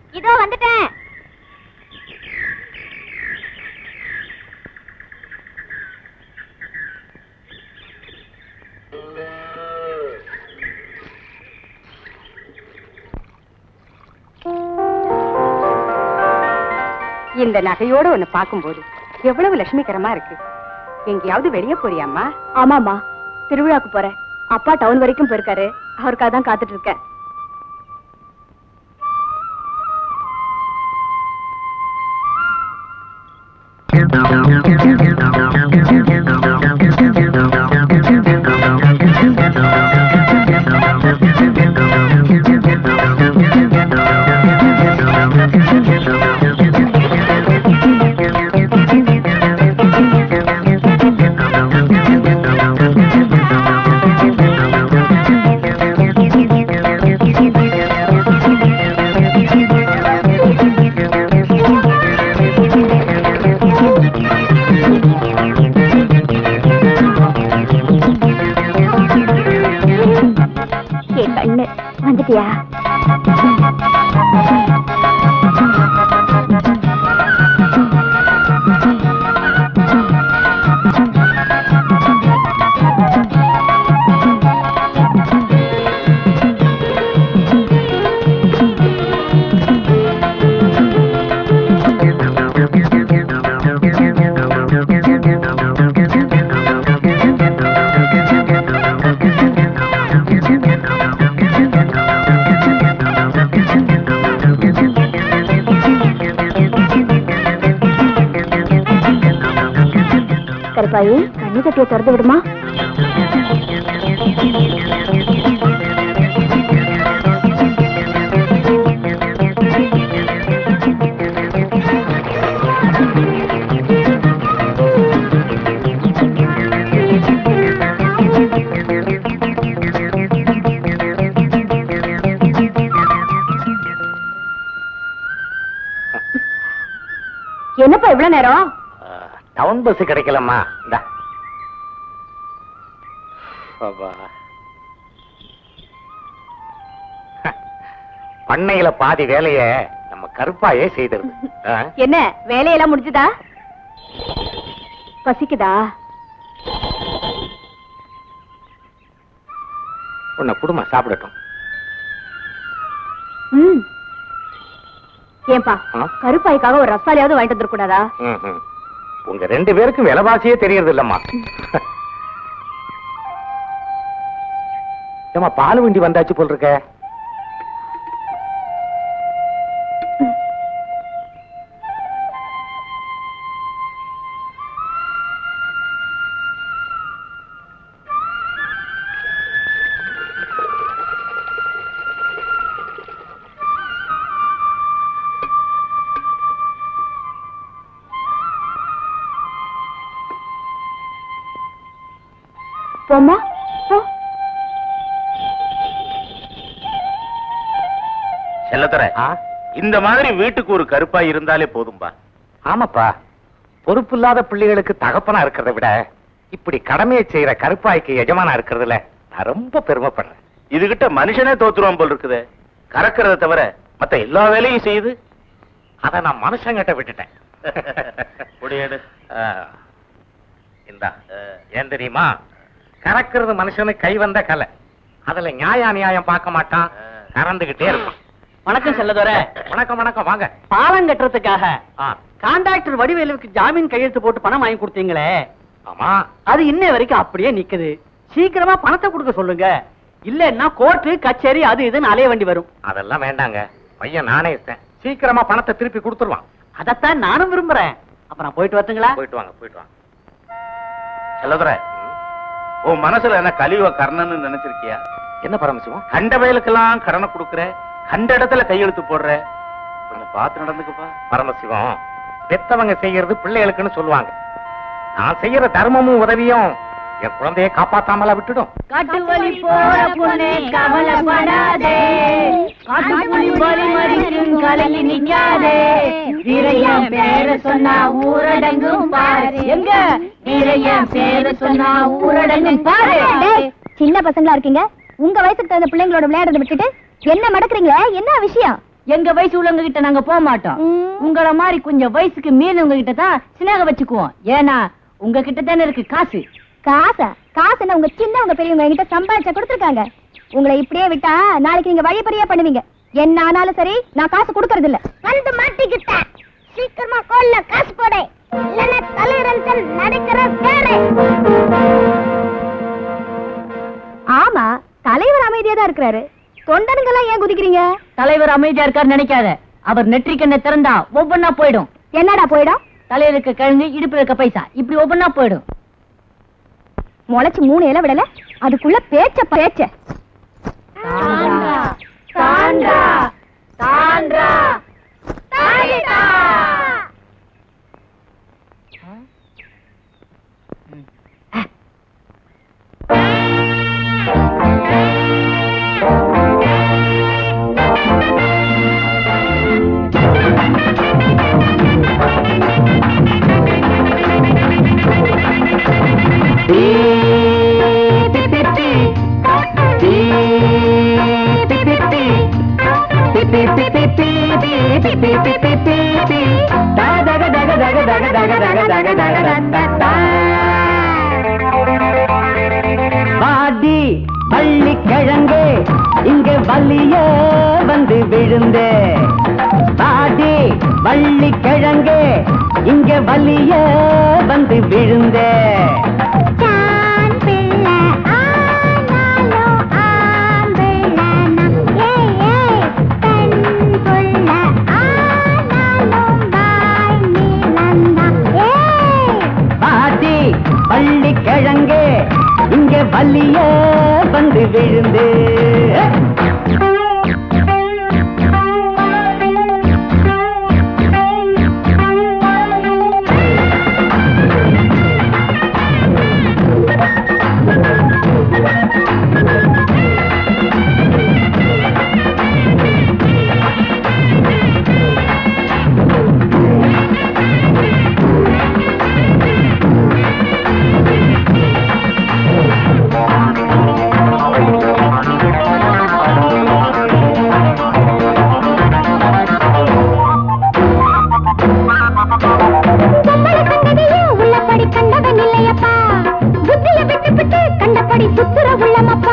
இதோ வந்துட்டேன் இந்த நகையோட உன்னை பார்க்கும்போது எவ்வளவு லட்சுமிகரமா இருக்கு எங்கேயாவது வெளிய போறியாம்மா ஆமாமா திருவிழாக்கு போறேன் அப்பா டவுன் வரைக்கும் போயிருக்காரு அவருக்காக தான் காத்துட்டு இருக்கேன் ஏ கண்ணு வந்துட்டியா கருப்பாயி கண்ணு கட்டிய திறந்து விடுமா என்னப்பா இவ்வளவு நேரம் டவுன் பஸ் கிடைக்கலம்மா இந்தா அப்பா. பண்ணையில பாதி வேலைய நம்ம கருப்பாயே செய்திருது ஆ? என்ன வேலையெல்லாம் முடிஞ்சுதா பசிக்குதா உன்னை குடும்ப சாப்பிடட்டும் ம் ஏன்பா ஆ? கருப்பாய்க்காக ஒரு ரசாலியாவது வாங்கிட்டு வந்துடக்கூடாதா ம், ம். உங்க ரெண்டு பேருக்கும் விலைவாசியே தெரியறது இல்லம்மா ஏம்மா பால் வண்டி வந்தாச்சு போல் இருக்க போம்மா போ செல்லத்துற ஆ? இந்த மாதிரி வீட்டுக்கு ஒரு கருப்பா இருந்தாலே போதும்பா ஆமாப்பா பொறுப்பு இல்லாத பிள்ளைகளுக்கு தகப்பனா இருக்கிறத விட இப்படி கடமையை செய்யற கருப்பாய்க்கு எஜமானா இருக்கிறதுல நான் ரொம்ப பெருமைப்படுறேன் இதுகிட்ட மனுஷனே தோத்துருவான் போல் இருக்குது கறக்கிறத தவிர மத்த எல்லா வேலையும் செய்யுது அதை நான் மனுஷங்கிட்ட விட்டுட்டேன் புடியேடு. ஆ. இந்தா ஏன் தெரியுமா கறக்கிறது மனுஷனுக்கு கை வந்த கலை அதுல நியாய அநியாயம் பார்க்க மாட்டான் கறந்துகிட்டே இருப்பான் வணக்கம் செல்லதோர வணக்கம் வணக்கம் வாங்க பாலம் கட்டுறதுக்காக ஆ, கான்ட்ராக்டர் வடிவேலுக்கு ஜாமீன் கையெழுத்து போட்டு பணம் வாங்கி கொடுத்தீங்களே ஆமா அது இன்ன வரைக்கும் அப்படியே நிக்குது சீக்கிரமா பணத்தை கொடுக்க சொல்லுங்க இல்லன்னா கோர்ட்டு கச்சேரி அது இதுன்னு அலைய வேண்டி வரும் அதெல்லாம் வேண்டாங்க பையன் நானே இருக்கேன் சீக்கிரமா பணத்தை திருப்பி கொடுத்துருவான் அதத்தான் நானும் விரும்புறேன் அப்ப நான் போயிட்டு வரட்டுங்களா போயிட்டு வாங்க போயிட்டு வாங்க செல்லதுரை உன் மனசுல என்ன கலிவ கர்ணன்னு நினைச்சிருக்கியா என்ன பரமசிவம் கண்ட வயலுக்கெல்லாம் கடனை கொடுக்குற கண்ட இடத்துல கையெழுத்து போடுற கொஞ்சம் பார்த்து நடந்துக்கப்பா பரமசிவம் பெத்தவங்க செய்யறது பிள்ளைகளுக்குன்னு சொல்லுவாங்க நான் செய்யற தர்மமும் உதவியும் என் குழந்தையை காப்பாத்தாமலா விட்டுடும் காட்டுவலி போற பொண்ணே கவலைப்படாதே காட்டுப்புலி வலி மறிக்கும் கலங்கி நிக்காதே வீரையன் பேர சொன்னா ஊரடங்கும் பாரு எங்க வீரையன் பேர சொன்னா ஊரடங்கும் பாரு சின்ன பசங்களா இருக்கீங்க உங்க வயசுக்கு தகுந்த பிள்ளைங்களோட விளையாடுறத விட்டுட்டு என்ன மடக்குறீங்க என்ன விஷயம் எங்க வயசு உள்ளவங்க கிட்ட நாங்க போக மாட்டோம் ம். உங்கள மாதிரி கொஞ்சம் வயசுக்கு மீறினவங்க கிட்ட தான் சிநேகம் வச்சுக்குவோம் ஏன்னா உங்க கிட்ட தானே இருக்கு காசு காசா காசு என்ன உங்க சின்னவங்க பெரியவங்க என்கிட்ட சம்பாதிச்சா கொடுத்துருக்காங்க உங்களை இப்படியே விட்டா நாளைக்கு நீங்க வழிபறியா பண்ணுவீங்க என்ன ஆனாலும் சரி நான் காசு கொடுக்கறது இல்ல வந்து மாட்டிக்கிட்டேன் சீக்கிரமா கோல்ல காசு போடு இல்லன்னா தலையிடல் நடக்கிற வேறு ஆமா தலைவர் அமைதியா தான் இருக்கிறாரு தொண்டனுங்கெல்லாம் ஏன் குதிக்கிறீங்க தலைவர் அமைதியா இருக்காரு நினைக்காத அவர் நெற்றிக்கண்ணை திறந்தா ஒவ்வொன்னா போயிடும் என்னடா போயிடும் தலையில இருக்க கிழங்கு இடுப்புல இருக்க பைசா இப்படி ஒவ்வொன்னா போயிடும் முளைச்சு மூணு இலை விடல அதுக்குள்ள பேச்ச பேச்ச தாண்டா, தாண்டா, வாடி பள்ளி கிழங்கு இங்க வலிய வந்து விழுந்தே வாடி வள்ளி கிழங்கு இங்க வலிய வந்து விழுந்தே வாடி பள்ளி கிழங்கு இங்க வலிய வந்து விழுந்து உள்ளபடி கண்டவன் இல்லையப்பா புத்திய விட்டு விட்டு கண்டபடி சுத்துற உள்ளமப்பா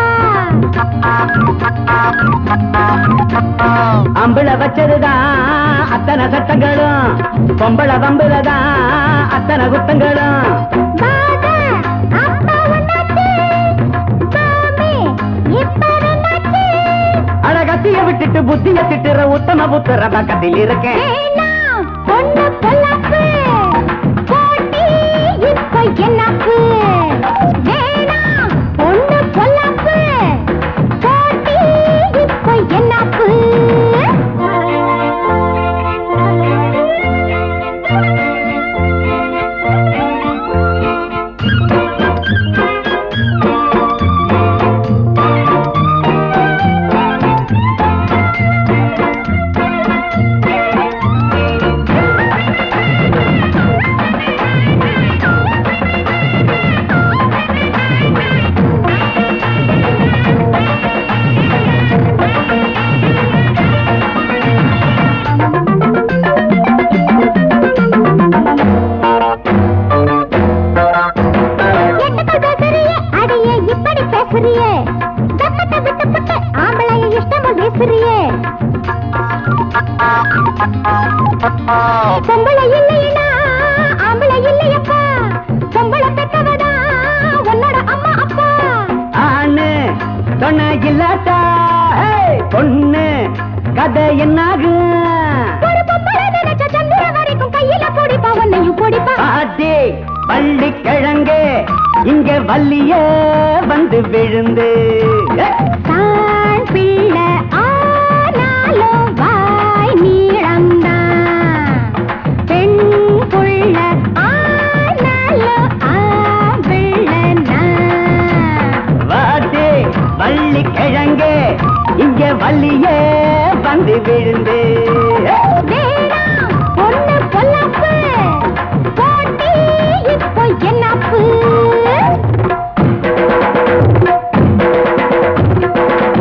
அம்பள வச்சதுதான் அத்தனை சட்டங்களும் பொம்பள வம்புலதான் அத்தனை குத்தங்களும் பாபா, அப்பா உன்னாச்சு. சாமி, இப்ப என்னாச்சு? அழகத்திய விட்டுட்டு புத்திய திட்டுற உத்தம புத்திர பக்கத்தில் இருக்கேன் வேணாம், பொண்ணு பொல்லாப்பு. போட்டி, இப்ப என்னாப்பு? வேணாம், பொண்ணு பொல்லாப்பு. போட்டி, இப்ப என்னாப்பு? என்னத்த பேசுறியே? அடியே, இப்படி பேசுறியே? வெப்பத்தை விட்டுப்புட்டு ஆம்பளைய இஷ்டமா பேசுறியே? பொம்பளை இல்லைன்னா ஆம்பளை இல்லையப்பா பொம்பளை பெத்தவதா உன்னோட அம்மா அப்பா ஆணு சொன்ன இல்லாட்டா ஏய், பொண்ணு கதை என்னாகும் ஒரு பொம்பளை நினைச்ச சந்திரன் வரைக்கும் கையில பொடிப்பா உன்னையும் பொடிப்பா பாட்டி பள்ளி கிழங்கு இங்க வள்ளிய வந்து விழுந்து ஏய், தான் பிள்ளை ஆனாலும் வாய் நீளம்தான் பெண் புள்ள ஆனாலும் ஆம்பிள்ளனா வாட்டி வள்ளி கிழங்கு இங்க வள்ளிய வந்து விழுந்து ஏய், வேணாம் பொண்ணு பொல்லாப்பு போட்டி இப்போ என்னாப்பு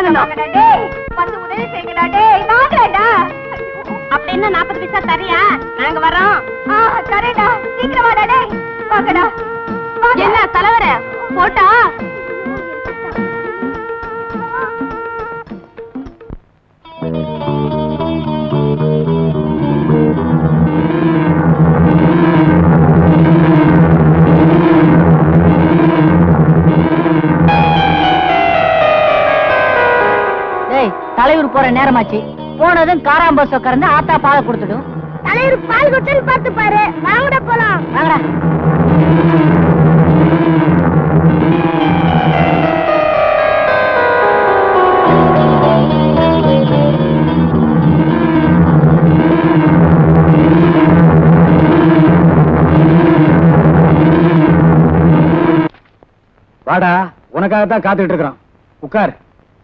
பண்ணணும் வந்து உதவி செய்யுங்கடா டேய் வாங்கடா அப்படின்னா நாற்பது பைசா தரியா நாங்க வரோம் ஆ தரேன்டா சீக்கிரம் வாடா டேய் வாங்கடா என்ன தலைவர போட்டா டேய் தலைவர் போற நேரமாச்சு போனதும் காராம்பஸ் உட்கார்ந்து ஆத்தா பாலை கொடுத்துடும் தலைவர் பால் குட்டல் பார்த்து பாரு வாங்கடா போலாம் வாங்கடா வாடா உனக்காக தான் காத்துட்டு இருக்கிறோம் உட்கார்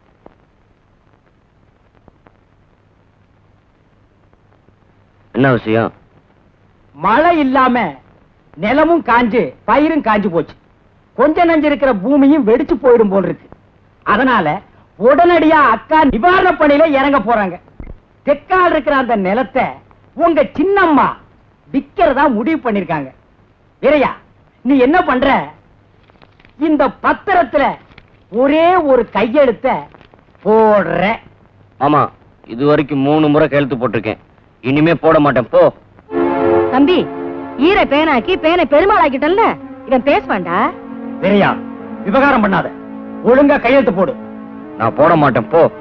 என்ன விஷயம் மழை இல்லாம நிலமும் காஞ்சு பயிரும் காஞ்சு போச்சு கொஞ்ச நஞ்சு இருக்கிற பூமியும் வெடிச்சு போயிடும் போல் இருக்கு அதனால உடனடியா அக்கா நிவாரண பணியில இறங்க போறாங்க தெற்கால் இருக்கிற அந்த நிலத்தை உங்க சின்னம்மா விக்கிறதா முடிவு பண்ணிருக்காங்க வீரையா நீ என்ன பண்ற இந்த பத்திரத்துல ஒரே ஒரு கையெழுத்த போடுற ஆமா இது வரைக்கும் மூணு முறை கையெழுத்து போட்டிருக்கேன் இனிமே போட மாட்டேன் போ தம்பி ஈர பேனாக்கி பேனை பெருமாள் ஆக்கிட்டல்ல இவன் பேசுவான்டா வீரையா விவகாரம் பண்ணாத ஒழுங்கா கையெழுத்து போடு நான் போட மாட்டேன் போ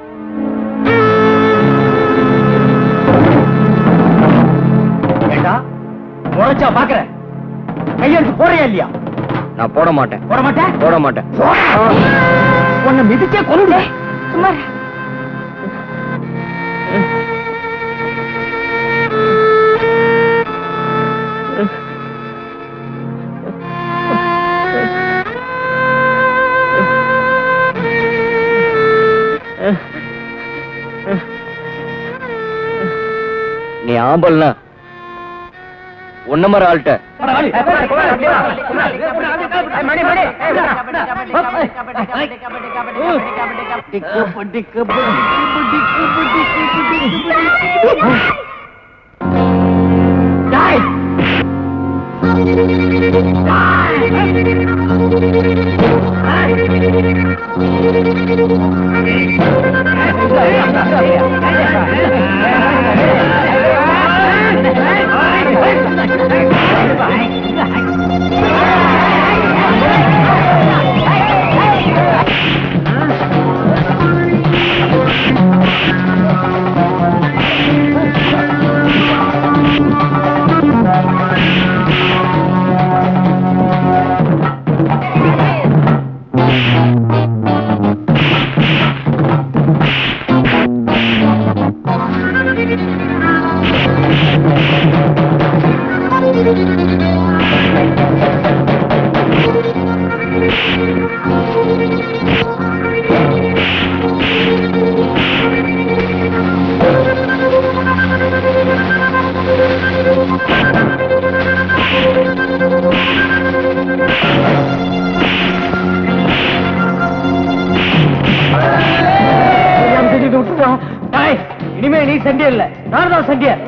ஏண்டா முளைச்சா பாக்குற கையெழுத்து போறியா இல்லையா நான் போட மாட்டேன் போட மாட்டேன் போட மாட்டேன் உன்னை மிதிச்சே கொண்டுடு சும்மா நீ ஆம்பல்னா ஒன்ன மாதிரி ஆள்கிட்ட இனிமே நீ சண்டியர் இல்ல நான் தான் சண்டியர்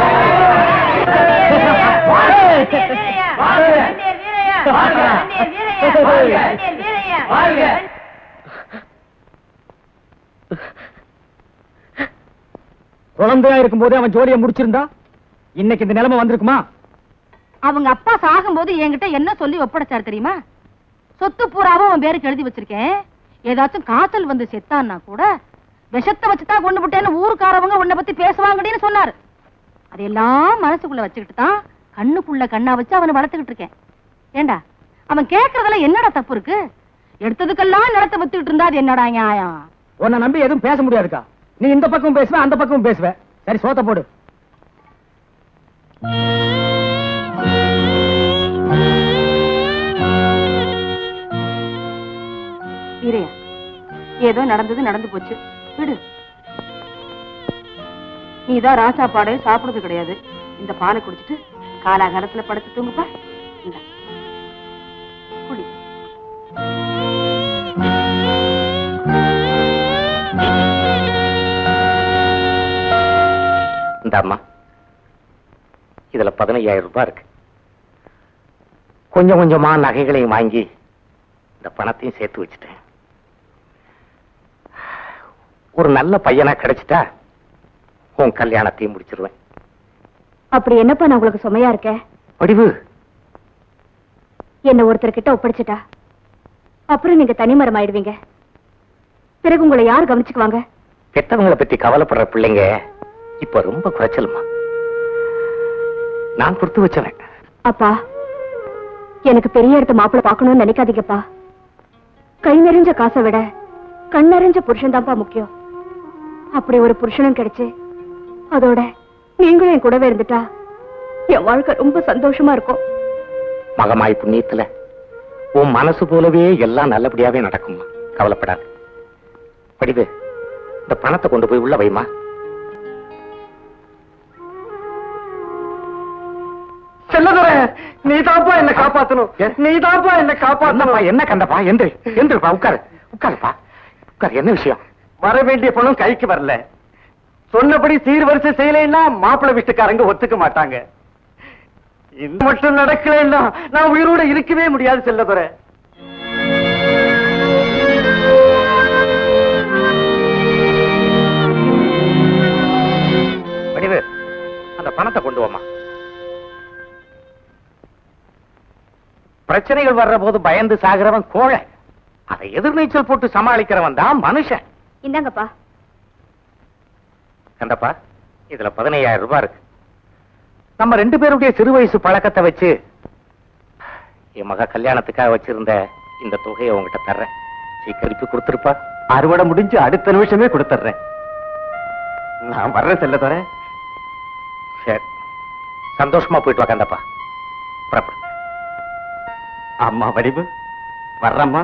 குழந்தையா இருக்கும் போதே அவன் ஜோலியை முடிச்சிருந்தா இன்னைக்கு இந்த நிலைமை வந்திருக்குமா அவங்க அப்பா சாகும்போது என்கிட்ட என்ன சொல்லி ஒப்படைச்சாரு தெரியுமா சொத்து பூராவும் அவன் பேருக்கு எழுதி வச்சிருக்கேன் ஏதாச்சும் காய்ச்சல் வந்து செத்தான்னா கூட விஷத்தை வச்சுதான் கொண்டு விட்டேன்னு ஊருக்காரவங்க உன்னை பத்தி பேசுவாங்கன்னு சொன்னாரு அதையெல்லாம் மனசுக்குள்ள வச்சுக்கிட்டு தான் கண்ணுக்குள்ள கண்ணா வச்சு அவனை வளர்த்துக்கிட்டு இருக்கேன் ஏண்டா அவன் கேக்குறதுல என்னடா தப்பு இருக்கு எடுத்ததுக்கெல்லாம் நிலத்தை வித்துக்கிட்டு இருந்தா அது என்னடா நியாயம் உன்னை நம்பி எதுவும் பேச முடியாதுக்கா நீ இந்த பக்கம் பேசுவ அந்த பக்கம் பேசுவ சரி சோத்த போடு வீரையா ஏதோ நடந்தது நடந்து போச்சு விடு நீதான் ராசா பாடு சாப்பிடுறது கிடையாது இந்த பாலை குடிச்சிட்டு காலாகாலத்துல படுத்து தூங்குப்பா இந்தா. குடி இந்தாம்மா இதுல பதினையாயிரம் ரூபாய் இருக்கு கொஞ்சம் கொஞ்சமா நகைகளையும் வாங்கி இந்த பணத்தையும் சேர்த்து வச்சுட்டேன் ஒரு நல்ல பையனா கிடைச்சிட்டா உன் கல்யாணத்தையும் முடிச்சிருவேன் அப்படி என்னப்பா நான் உங்களுக்கு சுமையா இருக்கேன் வடிவு என்ன ஒருத்தர் கிட்ட ஒப்படைச்சிட்டா அப்புறம் நீங்க தனிமரம் ஆயிடுவீங்க பிறகு உங்களை யார் கவனிச்சுக்குவாங்க பெத்தவங்களை பத்தி கவலைப்படுற பிள்ளைங்க இப்ப ரொம்ப குறைச்சலுமா நான் கொடுத்து வச்சவன் அப்பா எனக்கு பெரிய இடத்து மாப்பிளை பார்க்கணும்னு நினைக்காதீங்கப்பா கை நிறைஞ்ச காசை விட கண் நிறைஞ்ச புருஷன் தான்ப்பா முக்கியம் அப்படி ஒரு புருஷனும் கிடைச்சு அதோட நீங்களும் என் கூடவே இருந்துட்டா என் வாழ்க்கை ரொம்ப சந்தோஷமா இருக்கும் மகமாய் புண்ணியத்துல உன் மனசு போலவே எல்லாம் நல்லபடியாவே நடக்கும்மா கவலைப்படாது படிவு இந்த பணத்தை கொண்டு போய் உள்ள வைமா செல்லதுரை நீ தாப்பா என்ன காப்பாத்தணும் நீ தாப்பா என்ன என்னப்பா என்ன கண்டப்பா எந்திரி எந்திரிப்பா உட்காரு உட்காருப்பா உட்காரு என்ன விஷயம் வர வேண்டிய பணம் கைக்கு வரல சொன்னபடி சீர்வரிசை செய்யலைன்னா மாப்பிள்ளை வீட்டுக்காரங்க ஒத்துக்க மாட்டாங்க இது மட்டும் நடக்கலைன்னா நான் உயிரோட இருக்கவே முடியாது செல்லதுரை வடிவு அந்த பணத்தை கொண்டு வாமா பிரச்சனைகள் வர்ற போது பயந்து சாகிறவன் கோழை அதை எதிர்நீச்சல் போட்டு சமாளிக்கிறவன் தான் மனுஷன் இந்தாங்கப்பா கண்டப்பா இதுல பதினையாயிரம் ரூபாய் இருக்கு நம்ம ரெண்டு பேருடைய சிறு வயசு பழக்கத்தை வச்சு என் மக கல்யாணத்துக்காக வச்சிருந்த இந்த தொகையை உங்ககிட்ட தர்றேன் சீக்கிரிப்பு கொடுத்துருப்பா அறுவடை முடிஞ்சு அடுத்த நிமிஷமே கொடுத்துட்றேன் நான் வர்றேன் செல்லதுரை சரி சந்தோஷமா போயிட்டு வா கந்தப்பா புறப்படு அம்மா வடிவு வர்றம்மா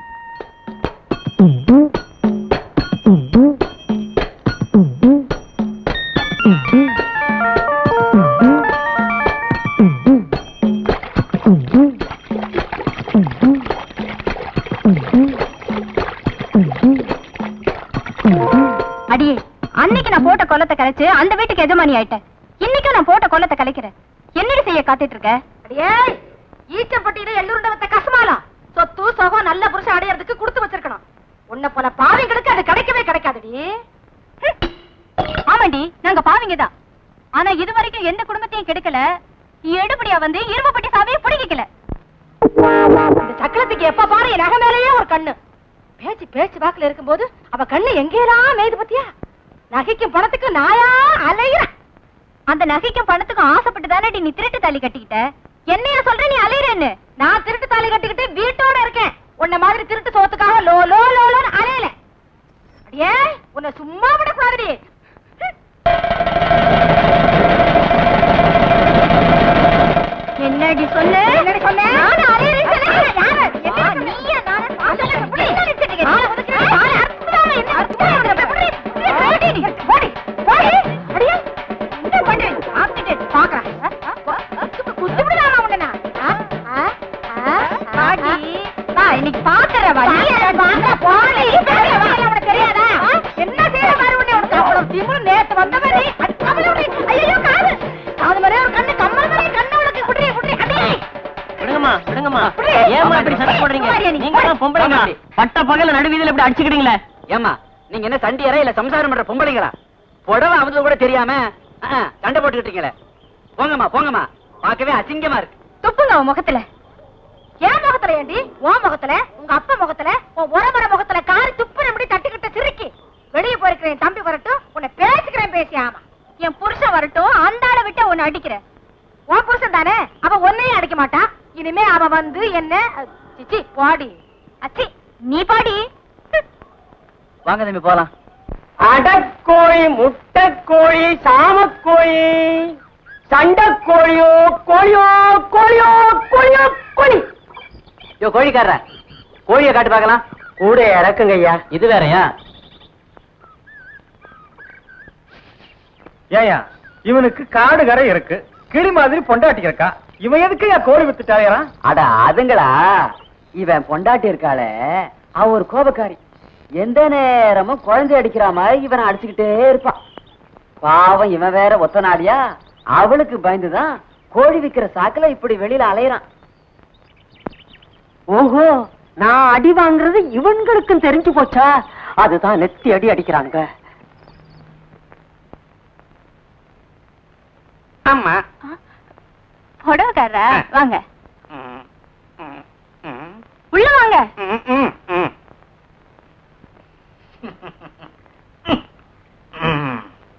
அடியே அன்னைக்கு நான் போட்ட கொல்லத்தை கலைச்சு அந்த வீட்டுக்கு எஜமானி ஆயிட்டேன் இன்னைக்கும் நான் போட்ட கொல்லத்தை கலைக்கிறேன் என்னடி செய்ய காத்துட்டு இருக்க அடியே ஈச்சப்பட்டியில எள்ளுருண்டவத்த கசமாலா சொத்து சொகம் நல்ல புருஷன் அடையறதுக்கு கொடுத்து வச்சிருக்கணும் உன்னை போல பாவிங்களுக்கு அது கிடைக்கவே கிடைக்காதுடி ஹம். ஆமாண்டி நாங்க பாவிங்க தான் ஆனா இது வரைக்கும் எந்த குடும்பத்தையும் கெடுக்கல எடுபடியா வந்து இரும்பு பட்டி சாவியை பிடிக்கல இந்த சக்கரத்துக்கு எப்ப பாரு என் நகை மேலேயே ஒரு கண்ணு பேச்சு பேச்சு வாக்குல இருக்கும்போது அவ கண்ணு எங்கேயெல்லாம் மேய்து பத்தியா நகைக்கும் பணத்துக்கும் நாயா அலையிற அந்த நகைக்கும் பணத்துக்கும் ஆசைப்பட்டு தானே நீ திருட்டு தாலி கட்டிக்கிட்ட என்னைய சொல்ற நீ அலையிறேன்னு நான் திருட்டு தாலி கட்டிக்கிட்டு வீட்டோட இருக்கேன் உன்ன மாதிரி திருட்டு சோத்துக்காக லோ லோ லோ லோன்னு அலையல அடியே உன்னை சும்மா விடக்கூடாதுடி என்னடி சொல்லு என்னடி சொன்ன? நானு அலையிறேன்னு சொன்னேன். யாரு? ஆ, என்ன நீயா நானு? சொல்லு, புடி. என்ன நினைச்சிட்டு ஆ, இருக்க? உனக்கு ஆ, ஆளு அற்புதமா என்ன? அற்புதமா என்ன? புடி, புடி, போடி நீ. போடி, போடி. அடியே, என்ன பண்ற? ஆத்திட்டு, பாக்குறேன். ஆ, ஆ, ஆ, குத்து- குத்து விடுறானா உன்னை நான்? ஆ, ஆ, ஆ, வாடி. வா, இன்னைக்கு பாக்குறேன் வா. நீ என்ன பாக்குற? போடி. போடி, வா. உனக்கு தெரியாதா? என்ன செய்யற மாதிரி உன்னை உனக்கு அவ்வளவு திமிரு நேத்து வந்த மாதிரி அடி, கமல விடு. ஐயையோ, காது. காது மாதிரியே ஒரு கண்ணு, கம்மல் மாதிரியே கண்ணு உனக்கு. குட்ரி, குட்ரி, அடி. விடுங்கம்மா விடுங்கம்மா புடி. ஏமா இப்படி சண்டை போடுறீங்க போடியா நீ, நீங்க தான் போடி. பொம்பளைங்க ஆமா. அப்படி. பட்ட பகல நடுவீதியில இப்படி அடிச்சுக்கிட்டீங்களே ஏமா நீங்க என்ன சண்டியரா இல்ல சம்சாரம் பண்ற பொம்பளைங்களா புடவை அமுது கூட தெரியாம ஆ, சண்டை போட்டுக்கிட்டீங்களே போங்கம்மா போங்கம்மா பார்க்கவே அசிங்கமா இருக்கு துப்புங்க உன் முகத்துல என் முகத்துல ஏண்டி உன் முகத்துல உங்க அப்பா முகத்துல உன் உறவர முகத்துல காரி துப்பு எப்படி தட்டிக்கிட்ட சிரிக்கி வெளியே போயிருக்கிறேன் என் தம்பி வரட்டும் உன்னை பேசிக்கிறேன் பேசி ஆமா என் புருஷன் வரட்டும் அந்த ஆளை விட்டு உன்னை அடிக்கிறேன் உன் புருஷன் தானே அவ ஒன்னையும் அடிக்க மாட்டான் இனிமே அவ வந்து என்ன சிச்சி பாடி அச்சி நீ பாடி வாங்க தம்பி போலாம் அடக்கோழி முட்டைக்கோழி சாமக்கோழி சண்டைக்கோழியோ கோழியோ கோழியோ கோழியோ கோழி யோ கோழிக்காரர கோழியை காட்டு பார்க்கலாம் கூட இறக்குங்க ஐயா இது வேறயா ஏயா இவனுக்கு காடு கரை இருக்கு கிளி மாதிரி பொண்டாட்டி இருக்கா இவன் எதுக்கு என் கோழி வித்துட்டாயா அட அதுங்களா இவன் பொண்டாட்டி இருக்காளே அவ ஒரு கோபக்காரி எந்த நேரமும் குழந்தை அடிக்கிற மாதிரி இவனை அடிச்சுக்கிட்டே இருப்பான் பாவம் இவன் வேற ஒத்த நாடியா அவளுக்கு பயந்துதான் கோழி விக்கிற சாக்குல இப்படி வெளியில அலையறான் ஓஹோ நான் அடி வாங்குறது இவன்களுக்கும் தெரிஞ்சு போச்சா அதுதான் நெத்தி அடி அடிக்கிறாங்க ஆமா புடவைக்காரரா வாங்க ம், ம், ம், உள்ள வாங்க ம், ம், ம். ம்.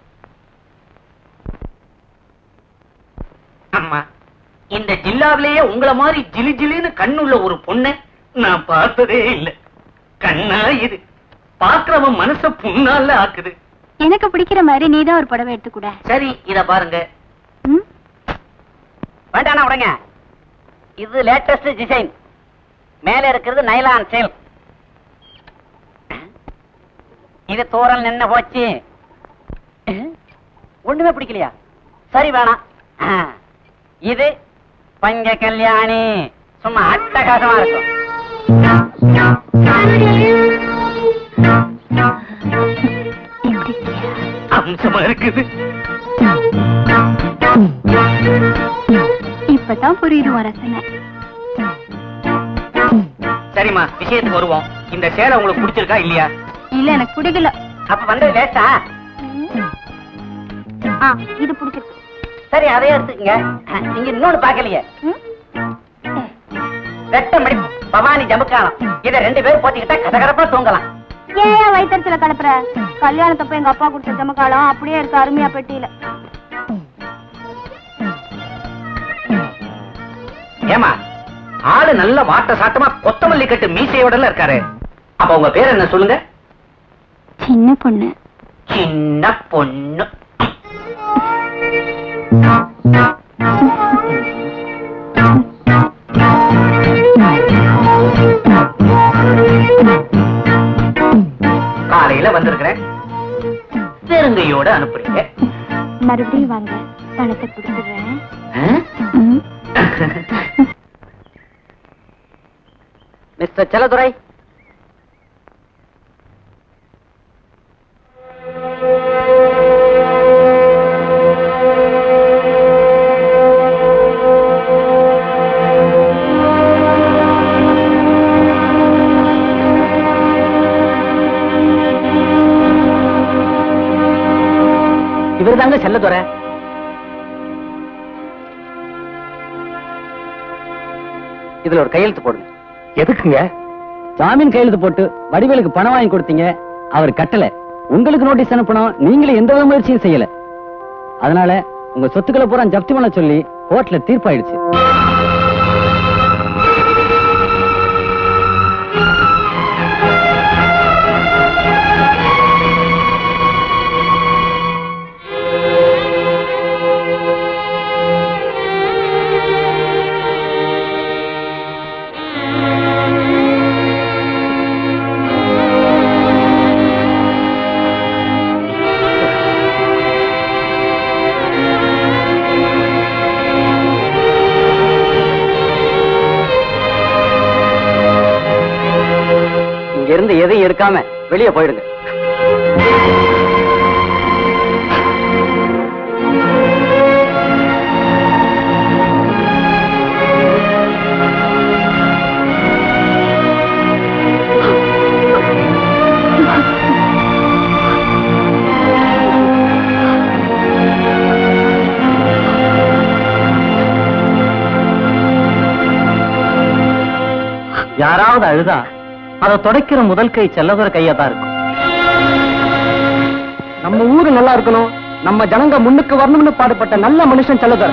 அம்மா இந்த ஜில்லாவிலேயே உங்களை மாதிரி ஜிலி ஜிலின்னு கண்ணுள்ள ஒரு பொண்ணை நான் பார்த்ததே இல்ல கண்ணா இது பாக்குறவன் மனச புண்ணால ஆக்குது எனக்கு பிடிக்கிற மாதிரி நீதான் ஒரு புடவை எடுத்து கூட சரி இத பாருங்க வேண்டாண்ணா விடுங்க இது லேட்டஸ்ட் டிசைன் மேல இருக்கிறது நைலான் சேல் இது தூரல் நின்னு போச்சு ஒண்ணுமே பிடிக்கலையா சரி வேணாம் ஆ, இது பஞ்ச கல்யாணி சும்மா அட்டகாசமா இருக்கும் அம்சமா இருக்குது இப்பதான் புரியுது உன் ரசனை சரிம்மா விஷயத்துக்கு வருவோம் இந்த சேலை உங்களுக்கு பிடிச்சிருக்கா இல்லையா இல்ல எனக்கு பிடிக்கல அப்ப வந்தது லேட்டா ஆ இது பிடிச்சிருக்கு சரி அதையே எடுத்துக்கங்க நீங்க இன்னொன்னு பாக்கலையே ம்? ரெட்ட மணி பவானி ஜமுக்காலம் இத ரெண்டு பேரும் போத்திக்கிட்டா கதகதப்பா தூங்கலாம் ஏன் வயிற்றுல கலப்புற கல்யாணத்தப்ப எங்க அப்பா கொடுத்த ஜமக்காலம் அப்படியே இருக்கு அருமையா பெட்டியில ஏமா ஆளு நல்ல வாட்ட சாட்டமா கொத்தமல்லி கட்டு மீசையோடல இருக்காரு அப்ப உங்க பேர் என்ன சொல்லுங்க சின்ன பொண்ணு சின்ன பொண்ணு காலையில வந்திருக்கிறேன் பெருங்கையோட அனுப்புறீங்க மறுபடியும் வாங்க பணத்தை கொடுத்துடுறேன் மிஸ்டர் செல்லதுரை இவர் தாங்க செல்லதுரை இதுல ஒரு கையெழுத்து போடுங்க எதுக்குங்க ஜாமீன் கையெழுத்து போட்டு வடிவேலுக்கு பணம் வாங்கி கொடுத்தீங்க அவர் கட்டல உங்களுக்கு நோட்டீஸ் அனுப்பணும் நீங்களும் எந்த வித முயற்சியும் செய்யல அதனால உங்க சொத்துக்களை பூரா ஜப்தி பண்ண சொல்லி கோர்ட்ல தீர்ப்பாயிடுச்சு இங்க இருந்து எதையும் எடுக்காம வெளியே போயிடுங்க யாராவது அழுதா அதை துடைக்கிற முதல் கை செல்லதுற கையா தான் இருக்கும் நம்ம ஊரு நல்லா இருக்கணும் நம்ம ஜனங்க முன்னுக்கு வரணும்னு பாடுபட்ட நல்ல மனுஷன் செல்லதுற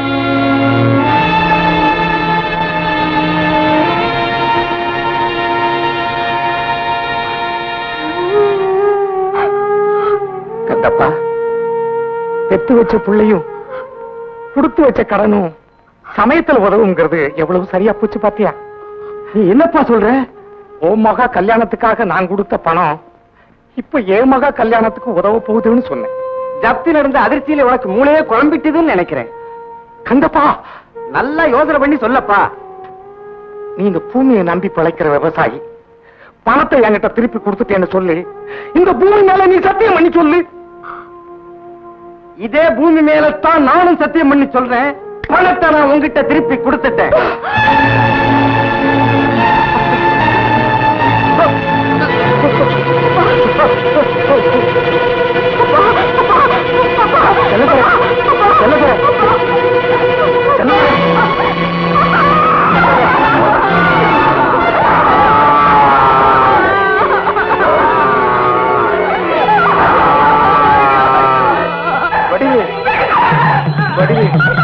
கந்தப்பா பெத்து வச்ச புள்ளையும் கொடுத்து வச்ச கடனும் சமயத்துல உதவுங்கிறது எவ்வளவு சரியா போச்சு பாத்தியா நீ என்னப்பா சொல்ற ஓ மகா கல்யாணத்துக்காக நான் கொடுத்த பணம் இப்ப என் மகா கல்யாணத்துக்கு உதவ போகுதுன்னு சொன்னேன் ஜப்தி நடந்த அதிர்ச்சியில உனக்கு மூளையே குழம்பிட்டுதுன்னு நினைக்கிறேன் கந்தப்பா நல்லா யோசனை பண்ணி சொல்லப்பா நீ இந்த பூமியை நம்பி பிழைக்கிற விவசாயி பணத்தை என்கிட்ட திருப்பி கொடுத்துட்டேன்னு சொல்லு இந்த பூமி மேல நீ சத்தியம் பண்ணி சொல்லு இதே பூமி மேலத்தான் நானும் சத்தியம் பண்ணி சொல்றேன் பணத்தை நான் உங்ககிட்ட திருப்பி கொடுத்துட்டேன் செல்லப்பா, செல்லப்பா, செல்லப்பா. வடிவு வடிவு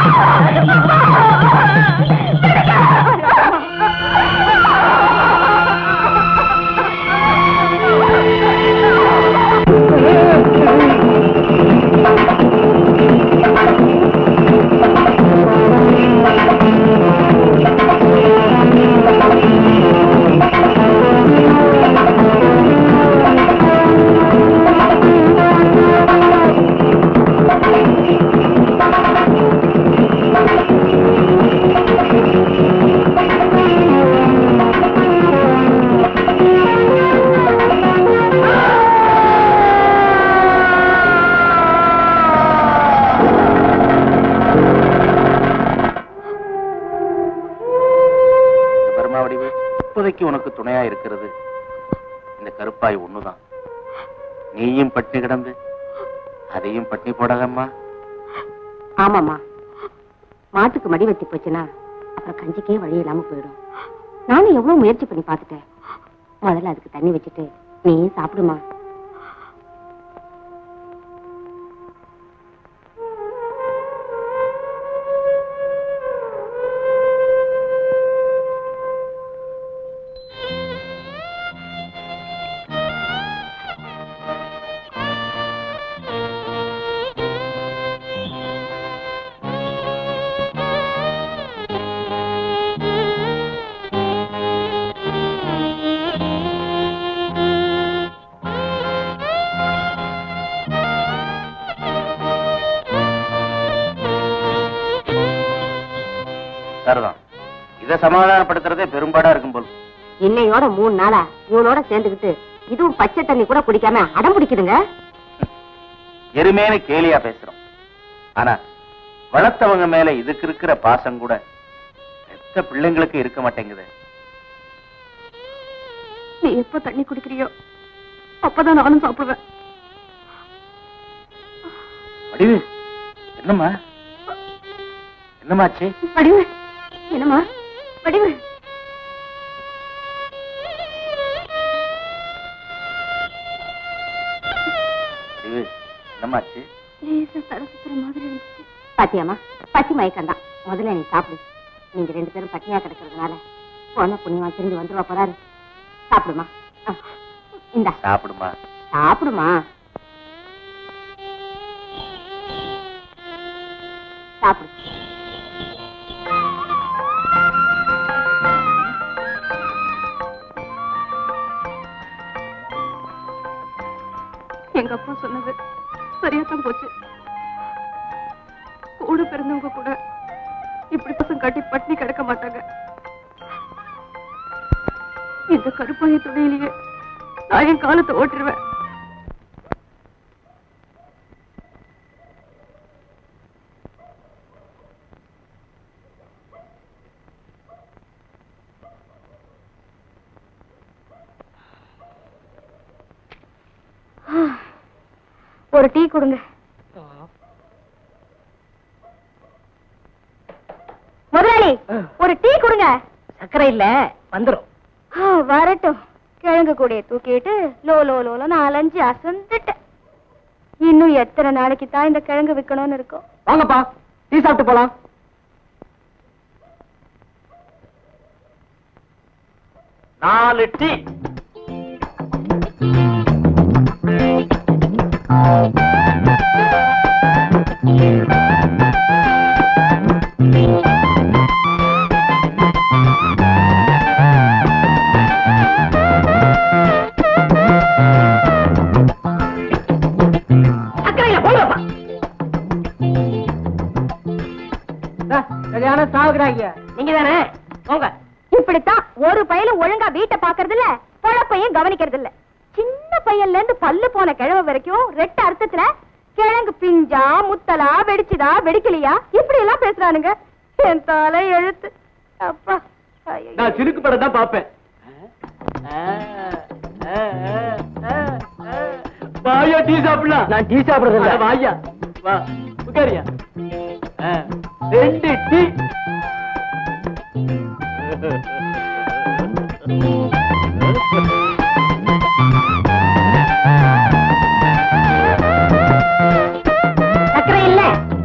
பர்மா வடிவு இப்போதைக்கு உனக்கு துணையா இருக்கிறது இந்த கருப்பாய் ஒண்ணுதான் நீயும் பட்டினி கிடந்து அதையும் பட்டினி போடாதம்மா ஆமாமா மாட்டுக்கு மடி வெட்டி போச்சுன்னா அப்புறம் கஞ்சிக்கே வழி இல்லாம போயிடும் நானும் எவ்வளவு முயற்சி பண்ணி பார்த்துட்டேன் முதல்ல அதுக்கு தண்ணி வச்சுட்டு நீ சாப்பிடுமா சரிதான் இதை சமாதானப்படுத்துறதே பெரும்பாடா இருக்கும் போல் இன்னையோட மூணு நாளா இவனோட சேர்ந்துக்கிட்டு இதுவும் பச்சை தண்ணி கூட குடிக்காம அடம் பிடிக்குதுங்க எருமேனு கேலியா பேசுறோம் ஆனா வளர்த்தவங்க மேல இதுக்கு இருக்கிற பாசம் கூட எத்த பிள்ளைங்களுக்கு இருக்க மாட்டேங்குது நீ எப்ப தண்ணி குடிக்கிறியோ அப்பதான் நானும் சாப்பிடுவேன் வடிவு என்னம்மா என்னமாச்சு வடிவு என்னம்மா வடிவு வடிவு என்னமாச்சு லேசா தலை சுத்துற மாதிரி இருந்துச்சு பாத்தியாமா பசி மயக்கம் தான் முதல்ல நீ சாப்பிடு நீங்க ரெண்டு பேரும் பட்டினியா கிடக்கிறதுனால போன புண்ணியமா திரும்பி வந்துருவா போறாரு சாப்பிடுமா ஆ, இந்தா சாப்பிடுமா சாப்பிடுமா சாப்பிடு எங்க அப்பா சொன்னது சரியா தான் போச்சு கூட பிறந்தவங்க கூட இப்படி பசங்க கட்டி பட்டினி கிடக்க மாட்டாங்க இந்த கருப்பாய துணையிலேயே நான் என் காலத்தை ஓட்டிடுவேன் ஒரு டீ கொடுங்க முதலாளி ஒரு டீ கொடுங்க சர்க்கரை இல்ல வந்துரும் ஆ, வரட்டும் கிழங்கு கூடைய தூக்கிட்டு லோ லோ லோல நாலஞ்சு அசந்துட்டேன் இன்னும் எத்தனை நாளைக்கு தான் இந்த கிழங்கு விற்கணும்னு இருக்கும் வாங்கப்பா டீ சாப்பிட்டு போலாம் நாலு டீ கல்யாணம் சாகுறாங்க நீங்க தானே போங்க இப்படித்தான் ஒரு பையலும் ஒழுங்கா வீட்டை பாக்குறது இல்ல பொழப்பையும் கவனிக்கிறது இல்ல சின்ன பையன்ல இருந்து பல்லு போன கிழவ வரைக்கும் ரெட்ட அர்த்தத்துல கிழங்கு பிஞ்சா முத்தலா வெடிச்சுதா வெடிக்கலையா இப்படி எல்லாம் பேசுறானுங்க என் தலை எழுத்து அப்பா ஐயையோ. நான் சிறுக்கு படம் தான் பாப்பேன் வாயா டீ சாப்பிடலாம் நான் டீ சாப்பிடுறது இல்ல வாயா வா உட்காரியா ஆ, ரெண்டு டீ சக்கரை இல்ல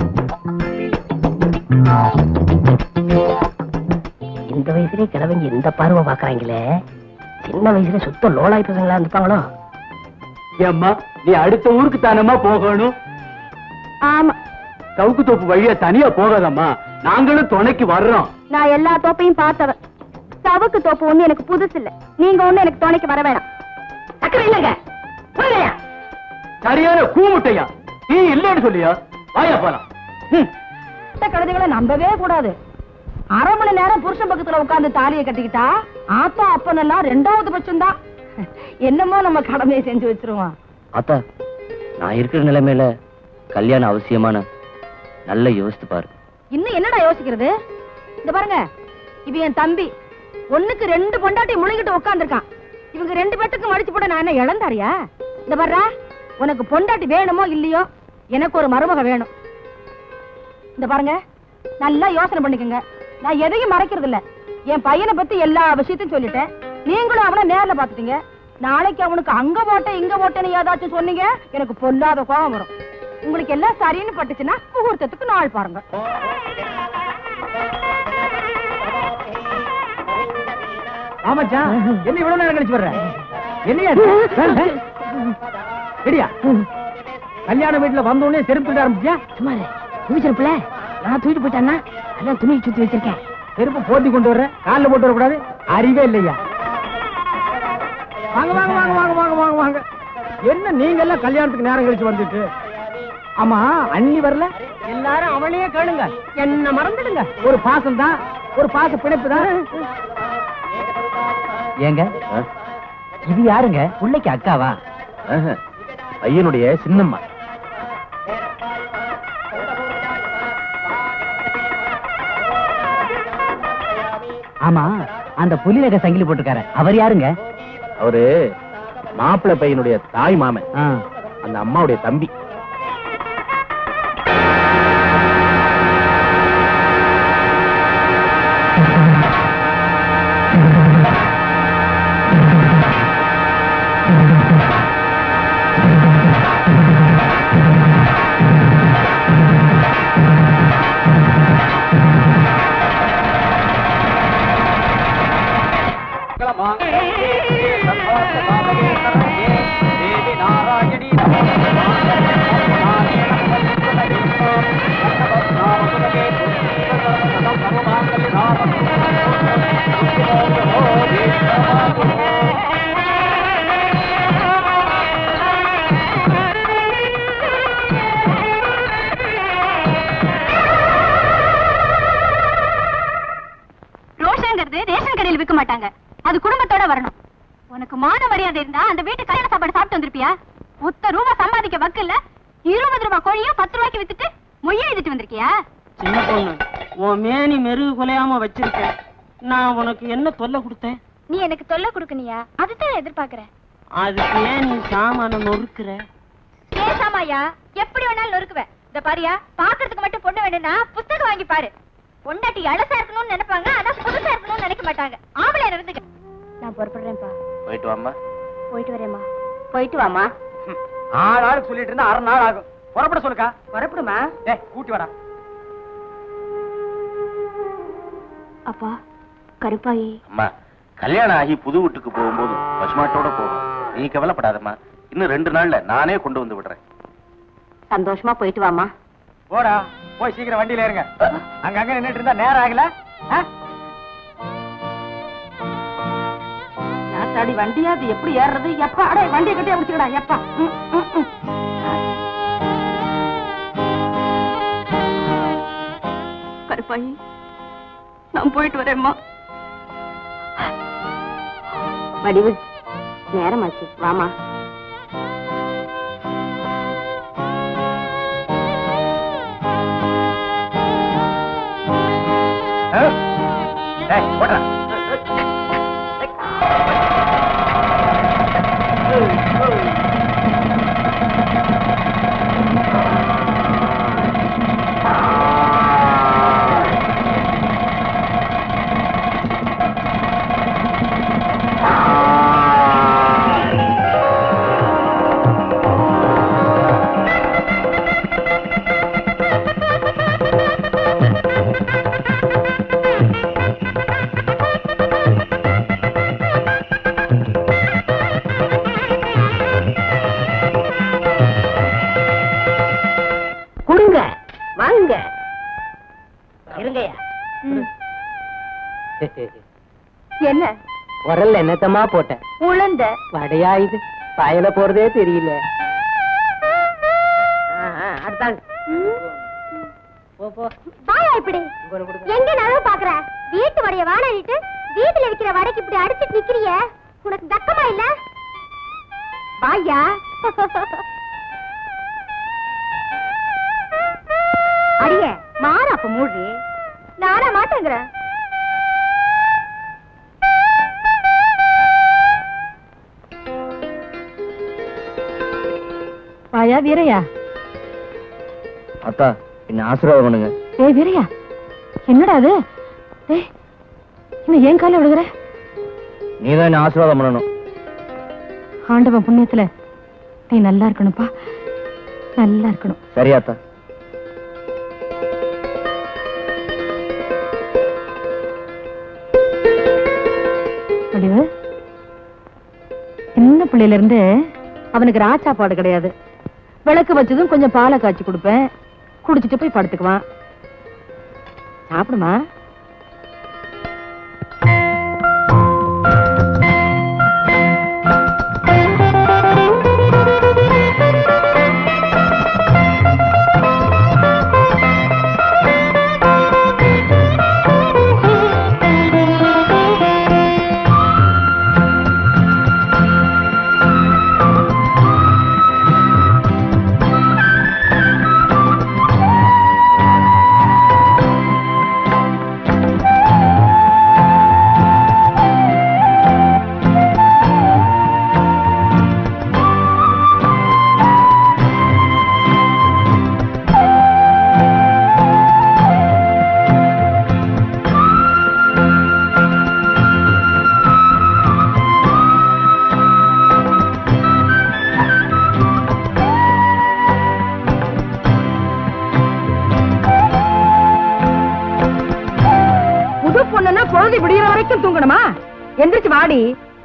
இந்த வயசுலயே கிழவங்க இந்த பார்வை பாக்குறாங்களே சின்ன வயசுல சுத்த லோலாய் பசங்களா இருந்துப்பாங்களோ ஏம்மா நீ அடுத்த ஊருக்கு தானம்மா போகணும் ஆமா சவுக்கு தோப்பு வழியா தனியா போகாதம்மா நாங்களும் துணைக்கு வர்றோம் நான் எல்லா தோப்பையும் பார்த்தவன் சவுக்கு தோப்பு ஒண்ணு எனக்கு புதுசு இல்ல நீங்க ஒண்ணு எனக்கு துணைக்கு வர வேணாம் சக்கரை இல்லங்க போங்கய்யா. சரியான கூமுட்டையா டீ இல்லன்னு சொல்லியா வாயா போலாம் ம். இந்த கழுதைகளை நம்பவே கூடாது அரை மணி நேரம் புருஷன் பக்கத்துல உட்கார்ந்து தாலியை கட்டிக்கிட்டா ஆத்தா அப்பனெல்லாம் ரெண்டாவது பட்சம் தான் என்னமோ நம்ம கடமையை செஞ்சு வச்சிருவோம் அத்தா நான் இருக்கிற நிலைமையில கல்யாணம் அவசியமான நல்ல யோசித்து பாரு இன்னும் என்னடா யோசிக்கிறது இந்த பாருங்க இது என் தம்பி ஒண்ணுக்கு ரெண்டு பொண்டாட்டி முழுகிட்டு உட்கார்ந்திருக்கான் இவங்க ரெண்டு பேத்துக்கும் மடிச்சு போட நான் என்ன இழந்தாரியா இந்த பாருடா உனக்கு பொண்டாட்டி வேணுமோ இல்லையோ எனக்கு ஒரு மருமக வேணும் இந்த பாருங்க நல்லா யோசனை பண்ணிக்கங்க நான் எதையும் மறைக்கிறது இல்ல என் பையனை பத்தி எல்லா விஷயத்தையும் சொல்லிட்டேன் நீங்களும் அவனை நேர்ல பாத்துட்டீங்க நாளைக்கு அவனுக்கு அங்க போட்டேன் இங்க போட்டேன்னு ஏதாச்சும் சொன்னீங்க எனக்கு பொல்லாத கோபம் வரும் உங்களுக்கு எல்லாம் சரின்னு பட்டுச்சுன்னா முகூர்த்தத்துக்கு நாள் பாருங்க ஆமாச்சா என்ன இவ்வளவு நேரம் கழிச்சு வர்ற என்னையா சரியா கல்யாண வீட்டுல வந்த உடனே செருப்பு தூக்க ஆரம்பிச்சியா சுமாரு துணி செருப்புல நான் தூக்கிட்டு போயிட்டேன்னா அதான் துணி சுத்தி வச்சிருக்கேன் செருப்பு போத்தி கொண்டு வர்ற கால்ல போட்டு வரக்கூடாது அறிவே இல்லையா வாங்க வாங்க வாங்க வாங்க வாங்க வாங்க வாங்க என்ன நீங்க எல்லாம் கல்யாணத்துக்கு நேரம் கழிச்சு வந்துட்டு ஆமா அண்ணி வரல எல்லாரும் அவளையே கேளுங்க என்ன மறந்துடுங்க ஒரு பாசம் தான் ஒரு பாச பிணைப்பு தான் ஏங்க இது யாருங்க பிள்ளைக்கு அக்காவா ஐயனுடைய சின்னம்மா ஆமா அந்த புலிநக சங்கிலி போட்டுக்கார அவர் யாருங்க அவரு மாப்பிள்ளை பையனுடைய தாய் மாமன் ஆ. அந்த அம்மாவுடைய தம்பி ரோஷங்கிறது ரேஷன் கடையில் விற்க மாட்டாங்க அது குடும்பத்தோட வரணும் உனக்கு மான மரியாதை இருந்தா அந்த வீட்டு கல்யாண சாப்பாடு சாப்பிட்டு வந்திருப்பியா ஒத்த ரூபா சம்பாதிக்க வக்கில்ல இருபது ரூபாய் கோழியும் பத்து ரூபாய்க்கு வித்துட்டு மொய்ய எழுதிட்டு வந்திருக்கியா சின்ன பொண்ணு உன் மேனி மெருகு குலையாம வச்சிருக்கேன் நான் உனக்கு என்ன தொல்லை கொடுத்தேன் நீ எனக்கு தொல்லை கொடுக்கணியா அதுதான் எதிர்பார்க்கறேன் அதுக்கு ஏன் நீ சாமான நொறுக்குற பேசாமாயா எப்படி வேணாலும் நொறுக்குவேன் இந்த பாரியா பாக்குறதுக்கு மட்டும் பொண்ணு வேணும்னா புஸ்தகம் வாங்கி பாரு பொண்டாட்டி அழசா இருக்கணும்னு நினைப்பாங்க ஆனா புதுசா இருக்கணும்னு நினைக்க மாட்டாங்க ஆம்பளை இருந்துக்க நான் பொறுப்படுறேன்ப்பா போயிட்டு வாம்மா போயிட்டு வரேம்மா போயிட்டு வாமா ஆறு நாளுக்கு சொல்லிட்டு இருந்தா அரை நாள் ஆகும் புறப்பட சொல்லுக்கா புறப்படுமா ஏ கூட்டி வாடா அப்பா கருப்பாயி அம்மா கல்யாணம் ஆகி புது வீட்டுக்கு போகும்போது பசுமாட்டோட போகும் நீ கவலைப்படாதம்மா இன்னும் ரெண்டு நாள்ல நானே கொண்டு வந்து விடுறேன் சந்தோஷமா போயிட்டு வாமா போடா போய் சீக்கிரம் வண்டியில ஏறுங்க அங்கங்க நின்னுட்டு இருந்தா நேரம் ஆகல ஆ? நாத்தாடி வண்டியா அது எப்படி ஏறுறது எப்பா அடே வண்டியை கட்டி முடிச்சுக்கடா எப்பா ம், ம், ம். கருப்பாயி நான் போயிட்டு வரேம்மா வடிவு நேரமாச்சு வாமா உரல்ல என்னத்தமா போட்ட உளுந்த வடையா இது பயல போறதே தெரியல வாயா இப்படி எங்க நான் பாக்குற வீட்டு வடைய வாடகிட்டு வீட்டுல விக்கிற வடைக்கு இப்படி அடிச்சிட்டு நிக்கிறிய உனக்கு தக்கமா இல்ல வாயா அடிய மாற அப்ப மூடி நானா மாட்டேங்கிறேன் வாயா வீரையா அத்தா என்ன ஆசீர்வாதம் பண்ணுங்க ஏய் வீரையா என்னடா அது ஏய் இன்னும் ஏன் கால விழுகுற நீ தான் என்ன ஆசீர்வாதம் பண்ணணும் ஆண்டவன் புண்ணியத்துல நீ நல்லா இருக்கணும்ப்பா நல்லா இருக்கணும் சரி அத்தா வடிவு சின்ன பிள்ளையில இருந்து அவனுக்கு ராச்சாப்பாடு கிடையாது விளக்கு வச்சதும் கொஞ்சம் பாலை காய்ச்சி கொடுப்பேன் குடிச்சிட்டு போய் படுத்துக்குவான் சாப்பிடுமா புது பொண்ணுன்னா பொழுது விடிகிற வரைக்கும் தூங்கணுமா எந்திரிச்சு வாடி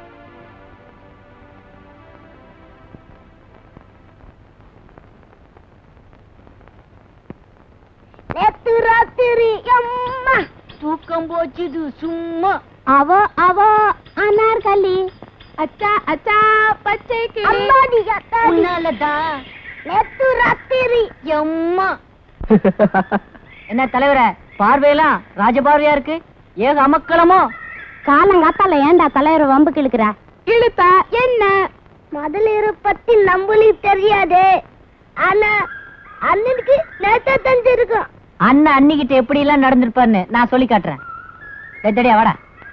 நேத்து ராத்திரி அம்மா தூக்கம் போச்சுது சும்மா அவ அவ அனார்கலி அச்சா அச்சா பச்சை கிளி அம்மாடி அத்தாடி உன்னாலதான் நேத்து ராத்திரி எம்மா என்ன தலைவர பார்வையெல்லாம் ராஜபார்வையா இருக்கு ஏக அமக்கலமோ காலங்காத்தால ஏன்டா தலைவர் வம்புக்கு இழுக்கிற இழுத்தா என்ன முதலீரு பத்தி நம்மளுக்கு தெரியாதே ஆனா அண்ணனுக்கு நேத்தா தெரிஞ்சிருக்கும் அண்ணன் அன்னிக்கிட்ட எப்படி எல்லாம் நடந்திருப்பாருன்னு நான் சொல்லி காட்டுறேன் வெத்தடியா வாடா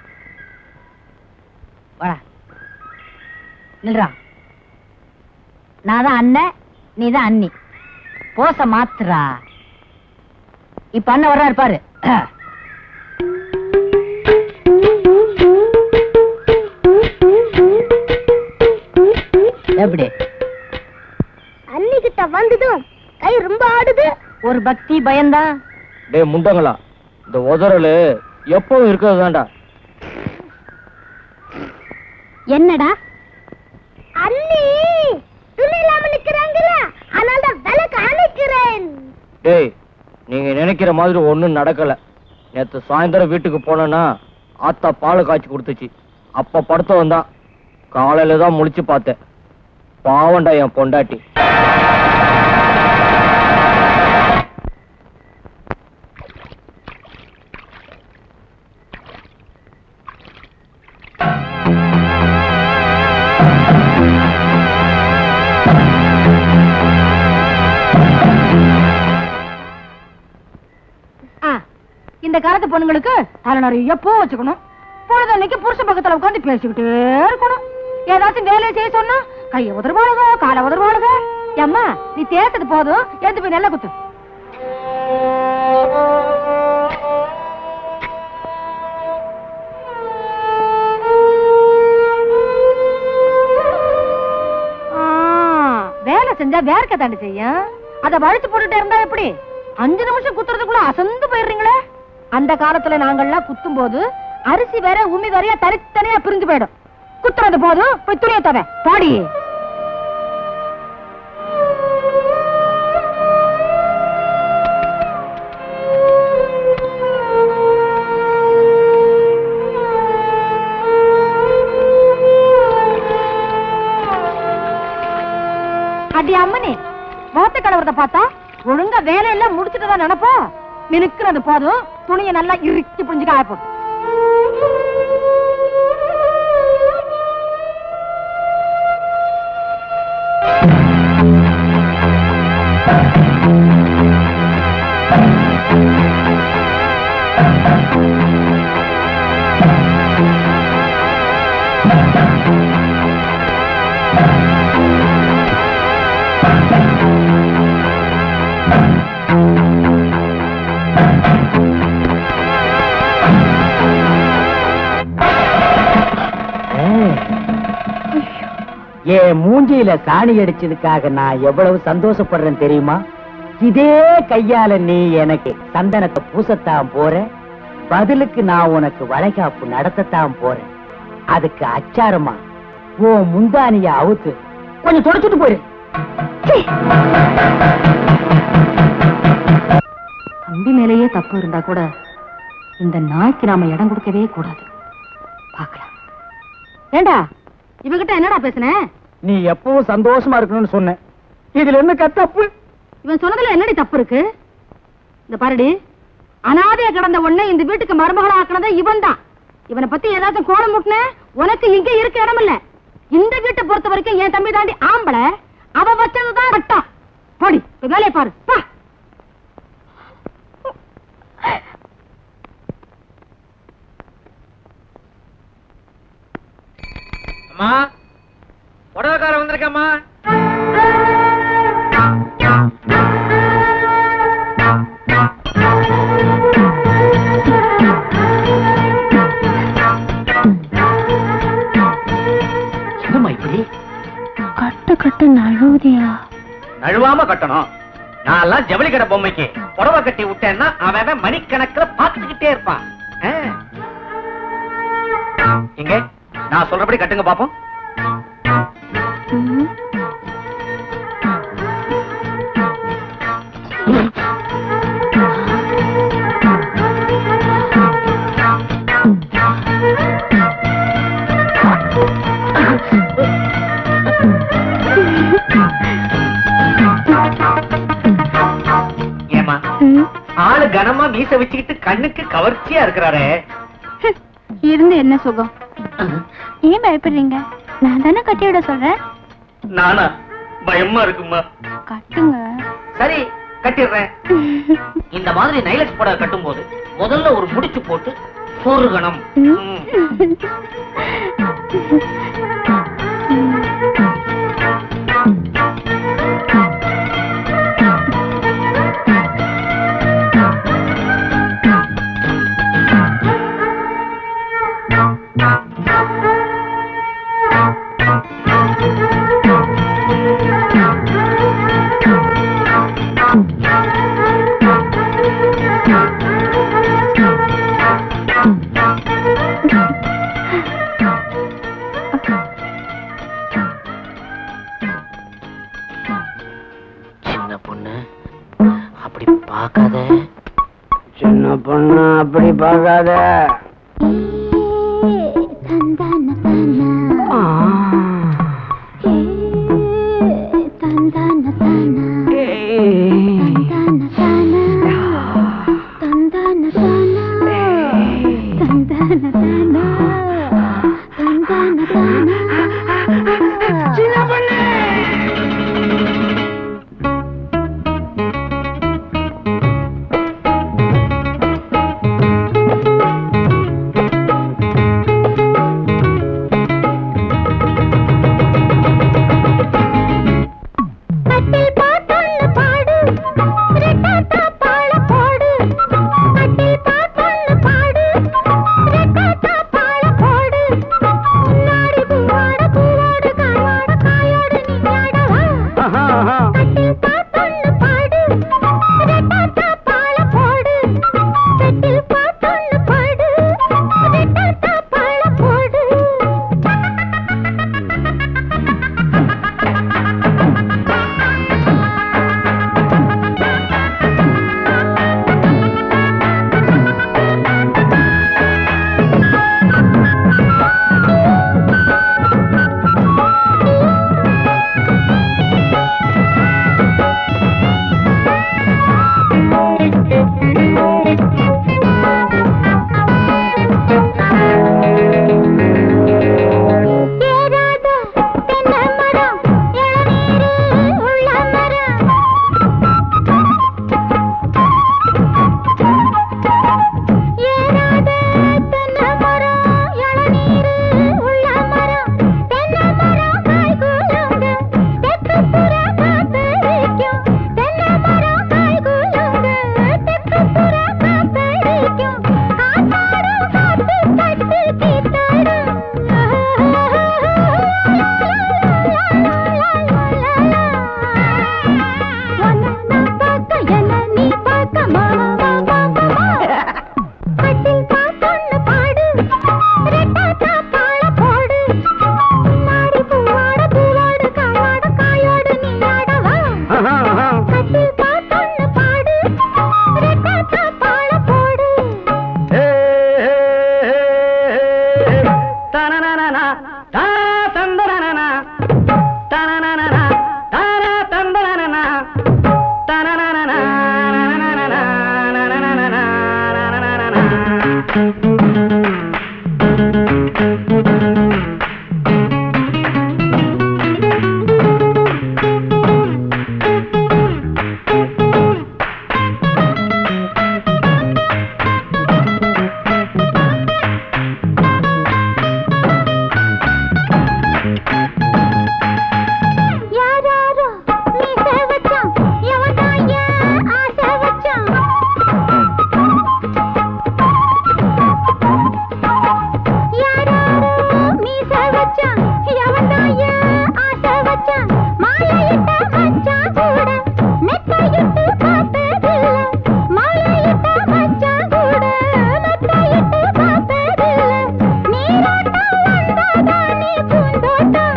வாடா நில்றா நான் தான் அண்ணன் நீ தான் அண்ணி போச மாத்துறா இப்ப அண்ணன் வர்றாரு பாரு எப்படி அன்னிக்கிட்ட வந்ததும் கை ரொம்ப ஆடுது ஒரு பக்தி பயம்தான் டேய் முண்டங்களா இந்த உதறலு எப்பவும் இருக்கிறது தான்டா என்னடா அண்ணி துணி இல்லாம நிக்கிறாங்கல்ல அதனால தான் விளக்கு அணைக்கிறேன் டேய் நீங்க நினைக்கிற மாதிரி ஒண்ணும் நடக்கல நேத்து சாயந்தரம் வீட்டுக்கு போனேன்னா ஆத்தா பால் காய்ச்சி கொடுத்துச்சு அப்ப படுத்தவன் தான் காலையில தான் முழிச்சு பார்த்தேன் பாவண்டா என் பொண்டாட்டி ஆ, இந்த காலத்து பொண்ணுங்களுக்கு தலை நிறைய பூ வச்சுக்கணும் பொழுதன்னைக்கு புருஷன் பக்கத்துல உட்காந்து பேசிக்கிட்டே இருக்கணும் ஏதாச்சும் வேலையை செய்ய சொன்னா கைய உதறுவாளுக காலை உதறுவாளுக அம்மா நீ தேய்ச்சது போதும் எடுத்து போய் நல்லா குத்து ஆ, வேலை செஞ்சா வேர்க்க தாண்டி செய்யும் அத வழிச்சு போட்டுட்டே இருந்தா எப்படி அஞ்சு நிமிஷம் குத்துறதுக்குள்ள அசந்து போயிடுறீங்களே அந்த காலத்துல நாங்கெல்லாம் குத்தும் போது அரிசி வேற உமி வேறையா தனித்தனியா பிரிஞ்சு போயிடும் குத்துறது போதும் போய் துணியை தவ பாடி அடி அம்மனே மோத்த கலவரத்தை பார்த்தா ஒழுங்கா வேலையெல்லாம் முடிச்சுட்டு தான் நினைப்போம் மினுக்குறது போதும் துணியை நல்லா இறுக்கி புரிஞ்சு காய போட்டு என் மூஞ்சியில சாணி அடிச்சதுக்காக நான் எவ்வளவு சந்தோஷப்படுறேன் தெரியுமா இதே கையால நீ எனக்கு சந்தனத்தை பூசத்தான் போற பதிலுக்கு நான் உனக்கு வளைகாப்பு நடத்தத்தான் போறேன் அதுக்கு அச்சாரமா உன் முந்தானிய அவுத்து கொஞ்சம் தொடச்சிட்டு போயிரு தம்பி மேலேயே தப்பு இருந்தா கூட இந்த நாய்க்கு நாம இடம் கொடுக்கவே கூடாது பார்க்கலாம் ஏண்டா இவகிட்ட என்னடா பேசுனேன் நீ எப்பவும் சந்தோஷமா இருக்கணும்னு சொன்னேன் இதுல என்ன தப்பு இவன் சொன்னதுல என்னடி தப்பு இருக்கு இந்த பாருடி அனாதைய கிடந்த உடனே இந்த வீட்டுக்கு மருமகளா ஆக்கினதே இவன் தான் இவனை பத்தி ஏதாச்சும் கோலம் முட்டின உனக்கு இங்க இருக்க இடம் இல்ல இந்த வீட்டை பொறுத்த வரைக்கும் என் தம்பி தாண்டி ஆம்பளை அவ வச்சதுதான் சட்டம் போடி போய் வேலையை பாரு பா அம்மா புடவைக்கார வந்திருக்கம்மா என்னம்மா இப்படி கட்டு கட்டு நழுவுதியா நழுவாம கட்டணும் நான் எல்லாம் ஜவுளி கடை பொம்மைக்கு புடவை கட்டி விட்டேன்னா அவன் அவன் மணிக்கணக்குல பாத்துக்கிட்டே இருப்பான் ஆ. எங்க நான் சொல்றபடி கட்டுங்க பாப்போம் ஏமா ஆளு கனமா மீச வச்சுக்கிட்டு கண்ணுக்கு கவர்ச்சியா இருக்கிறாரே இருந்து என்ன சுகம் ஏன் பயப்படுறீங்க நான் தானே கட்டி விட சொல்றேன் நானா பயமா இருக்குமா கட்டுங்க சரி கட்டிடுறேன் இந்த மாதிரி நைலக்ஸ் புடவை கட்டும் போது முதல்ல ஒரு முடிச்சு போட்டு சொருகணும் ம். சின்ன பொண்ணு அப்படி பார்க்காத சின்ன பொண்ணு அப்படி பார்க்காத சின்ன யாராரோ மீச வச்சான் எவன்தான் ஏன் ஆசை வச்சான் யாராரோ மீச வச்சான் எவன்தான் ஏன் ஆசை வச்சான் மாலையிட்ட மச்சான் கூட மெத்தையிட்டு பார்த்ததில்ல மாலையிட்ட மச்சான் கூட மெத்தையிட்டு பார்த்ததில்ல நீராட்டம் வந்தாதா நீ பூந்தோட்டம்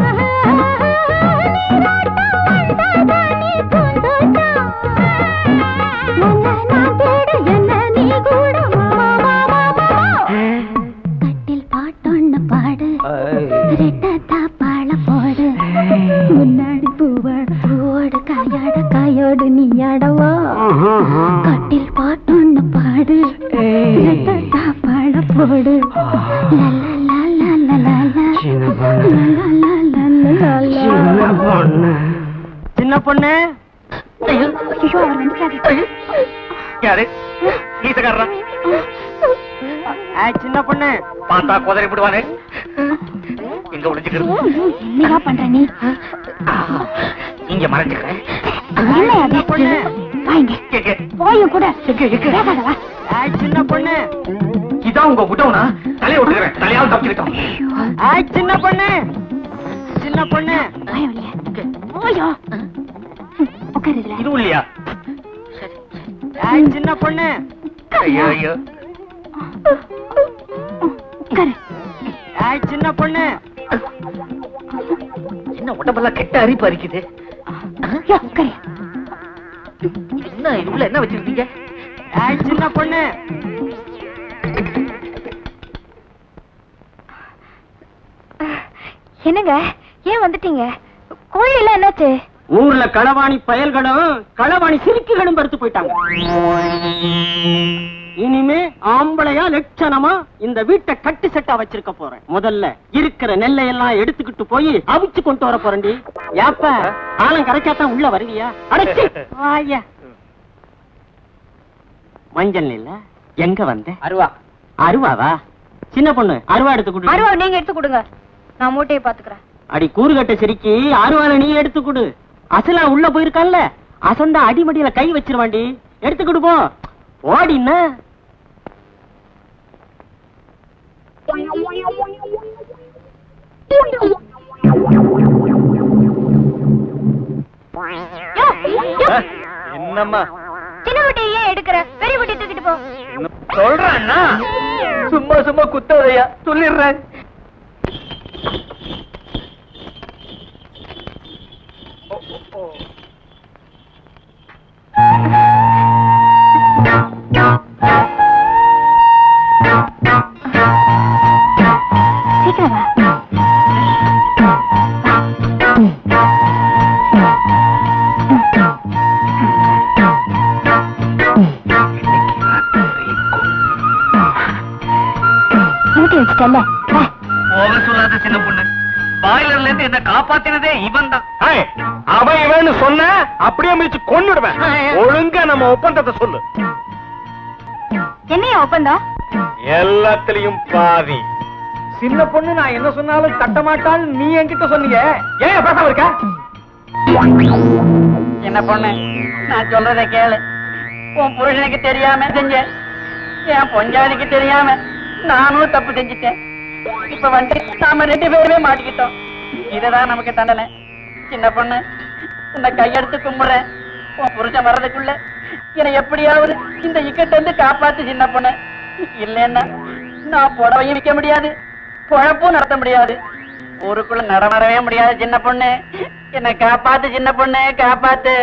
கட்டில் பாட்டொன்னு பாடு ரெட்டத்தா பாழ போடு முன்னாடி பூவாட பூவோடு காயாட காயோடு நீ ஆடவா கட்டில் பாட்டொன்னு பாடு ரெட்டத்தா பாழ போடு லா லா லா லா லா லா லா லா லா லா லா லா சின்ன பொண்ணு ஐயோ அவர் வந்துட்டாரு யாரு ஈசக்காரரா ஏய், சின்ன பொண்ணு பார்த்தா குதிரை விடுவானே எங்க ஒளிஞ்சுக்கிறது என்னையா பண்ற நீ இங்க மறைஞ்சுக்கிறேன் என்ன அது வாங்க எங்க? போயும் கூட வேகாத வா ஏய், சின்ன பொண்ணு இதான் உங்க விட்டவனா தலையை விட்டுக்கிறேன் தலையாவது தப்பிச்சுக்கிட்டோம் ஏய், சின்ன பொண்ணு சின்ன பொண்ணு வாய வழியா போயோ உட்காரு இதுல இதுவும் இல்லையா ஏய், சின்ன பொண்ணு ஐயோ ஐயோ உட்காரு ஏய், சின்ன பொண்ணு என்ன உடம்பெல்லாம் கெட்ட அரிப்பு அரிக்குது யோ, உட்காரு என்ன இதுக்குள்ள என்ன வச்சிருக்கீங்க ஏய், சின்ன பொண்ணு என்னங்க ஏன் வந்துட்டீங்க கோழி எல்லாம் என்னாச்சு ஊர்ல களவாணி பயல்களும் களவாணி சிரிக்குகளும் படுத்து போயிட்டாங்க இனிமே ஆம்பளையா லட்சணமா இந்த வீட்டை கட்டு செட்டா வச்சிருக்க போறேன் முதல்ல இருக்கிற நெல்லை எல்லாம் எடுத்துக்கிட்டு போய் அவிச்சு கொண்டு வர போறேன்டி ஏப்ப ஆலம் கரைக்காத்தான் உள்ள வருவியா அடைச்சி வாயா மஞ்சள் நெல்ல எங்க வந்த அருவா அருவாவா சின்ன பொண்ணு அருவா எடுத்து கொடு அருவா நீங்க எடுத்து கொடுங்க நான் மூட்டையை பாத்துக்கிறேன் அடி கூறுகட்ட சிரிக்கி அருவால நீ எடுத்து கொடு அசலா உள்ள போயிருக்கான்ல அசந்தா அடிமடியில கை வச்சிருவாண்டி எடுத்து கொடு போ ஓடின்னா என்னம்மா சின்ன மூட்டையை ஏன் எடுக்கிற பெரிய மூட்டை தூக்கிட்டு போ சொல்றேன்னா சும்மா சும்மா குத்தாதையா சொல்லிடுறேன் சீக்கிரம் வா மூட்டை வச்சுட்டல்ல வா போக சொல்லாத சின்ன பொண்ணு பாய்லர்ல இருந்து என்ன காப்பாத்தினதே இவன் தான் அவன் இவன்னு சொன்ன அப்படியே மிதிச்சு கொன்னுடுவேன் ஒழுங்கா நம்ம ஒப்பந்தத்தை சொல்லு என்னையா ஒப்பந்தம் எல்லாத்துலயும் பாதி சின்ன பொண்ணு நான் என்ன சொன்னாலும் தட்ட மாட்டான்னு நீ என்கிட்ட சொன்னீங்க ஏன் பேசாம இருக்க என்ன பொண்ணு நான் சொல்றத கேளு உன் புருஷனுக்கு தெரியாம செஞ்ச என் பொஞ்சாதிக்கு தெரியாம நானும் தப்பு செஞ்சுட்டேன் இப்ப வந்து நாம ரெண்டு பேருமே மாட்டிக்கிட்டோம் இததான் நமக்கு தண்டனை சின்ன பொண்ணு உன்னை கையெடுத்து கும்பிடுறேன் உன் புருஷன் வர்றதுக்குள்ள என்னை எப்படியாவது இந்த இக்கட்ட இருந்து காப்பாத்து சின்ன பொண்ணு இல்லைன்னா நான் புடவையும் விற்க முடியாது குழப்பும் நடத்த முடியாது ஊருக்குள்ள நடமாடவே முடியாது சின்ன பொண்ணு என்னை காப்பாத்து சின்ன பொண்ணு காப்பாத்து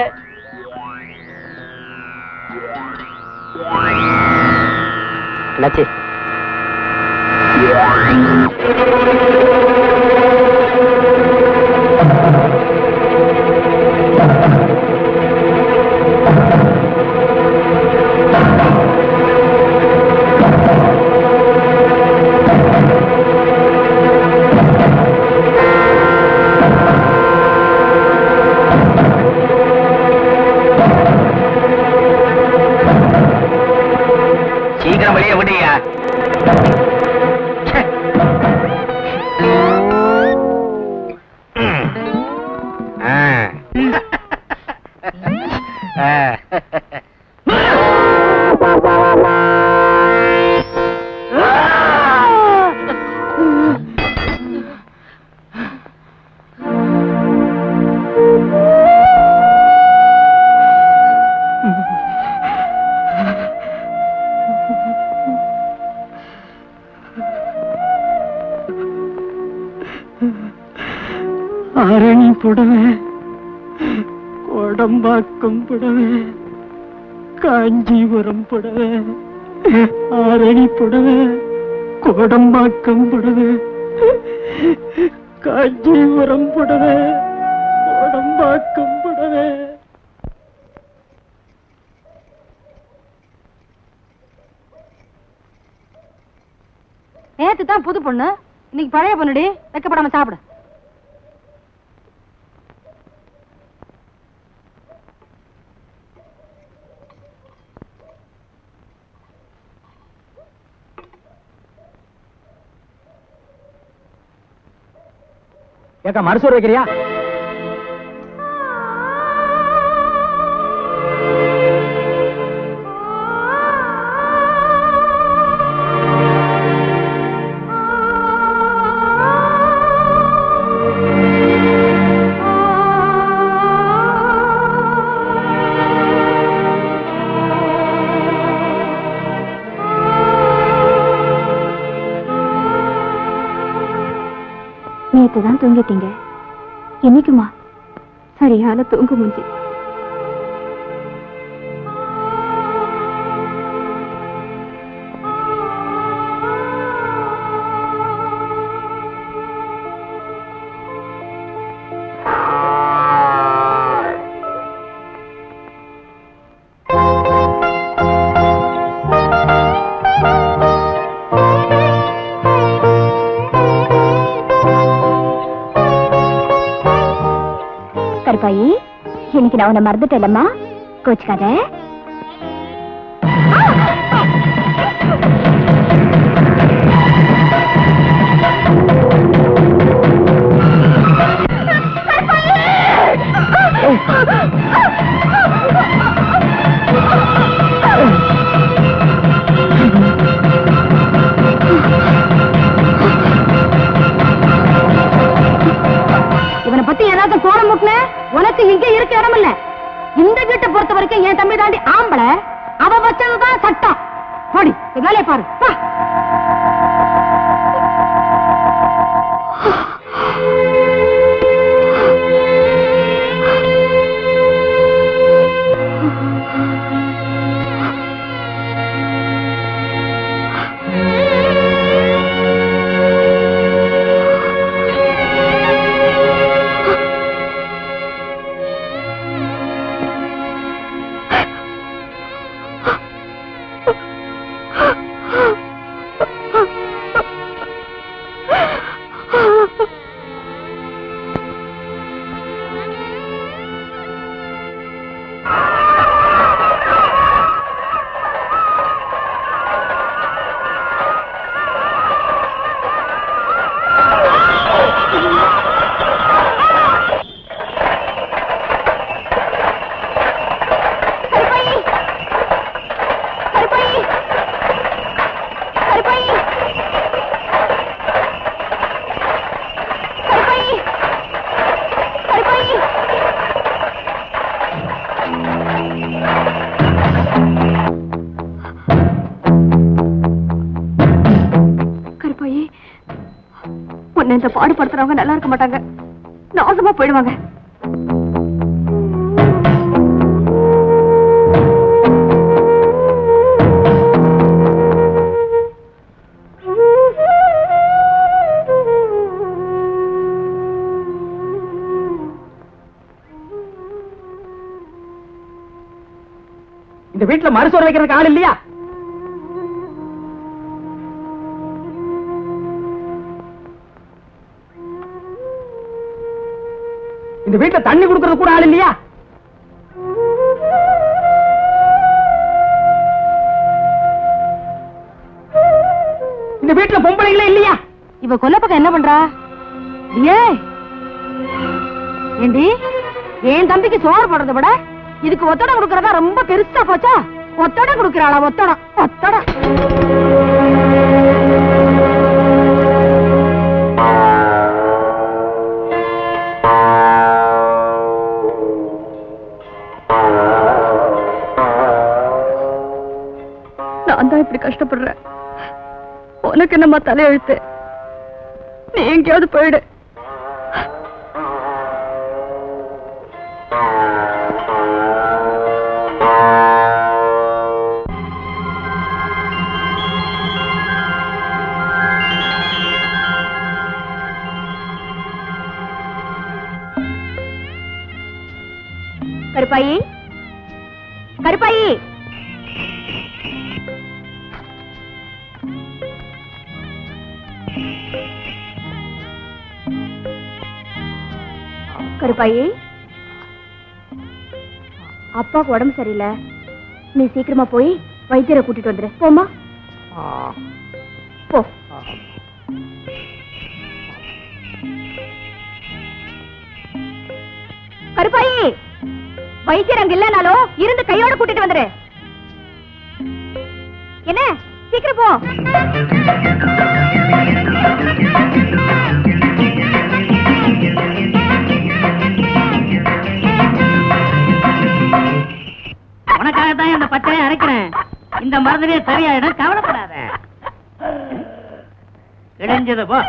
என்னாச்சு ஆரணி புடவை கோடம்பாக்கம் புடவை காஞ்சிபுரம் புடவை ஆரணி புடவை கோடம்பாக்கம் புடவை காஞ்சிபுரம் புடவை கோடம்பாக்கம் புடவை நேத்து தான் புது பொண்ணு இன்னைக்கு பழைய பொண்ணுடி வைக்கப்படாம சாப்பிடு ஏக்கா மறுசோறு வைக்கிறியா நேத்து தான் தூங்கிட்டீங்க என்னைக்குமா சரியான தூங்கு மூஞ்சி கருப்பாயி இன்னைக்கு நான் உன்னை மறந்துட்டேன்லம்மா கோச்சுக்காத இவனை பத்தி ஏதாவது கோலம் முட்டின உனக்கு இங்க இருக்க இடம் இல்ல இந்த வீட்டை பொறுத்த வரைக்கும் என் தம்பி தாண்டி ஆம்பளை அவ வச்சதுதான் சட்டம் போடி போய் வேலையை பாரு வா. கருப்பாயி உன்னை இந்த பாடுபடுத்துறவங்க நல்லா இருக்க மாட்டாங்க நாசமா போயிடுவாங்க இந்த வீட்டுல மறுசோறு வைக்கிறதுக்கு ஆள் இல்லையா இந்த வீட்டுல தண்ணி கொடுக்கறது கூட ஆள் இல்லையா இந்த வீட்டுல பொம்பளைங்களே இல்லையா இவ கொல்லப்பக்கம் என்ன பண்றா ஏ ஏண்டி என் தம்பிக்கு சோறு போடுறத விட இதுக்கு ஒத்தடம் கொடுக்கறதா ரொம்ப பெருசா போச்சா ஒத்தடம் கொடுக்கறாளா ஒத்தடம் ஒத்தடம் நான் தான் இப்படி கஷ்டப்படுறேன் உனக்கு என்னம்மா தலையெழுத்து நீ எங்கேயாவது போயிடு கருப்பாயி கருப்பாயி கருப்பாயி அப்பாவுக்கு உடம்பு சரியில்லை நீ சீக்கிரமா போய் வைத்தியரை கூட்டிட்டு வந்துரு போமா போ கருப்பாயி வைத்தியர் அங்க இல்லனாலும் இருந்து கையோட கூட்டிட்டு வந்துரு என்ன சீக்கிரம் போ உனக்காகத்தான் இந்த பச்சையை அரைக்கிறேன் இந்த மருந்துலயே சரியாயிடும் கவலைப்படாத இடைஞ்சது போ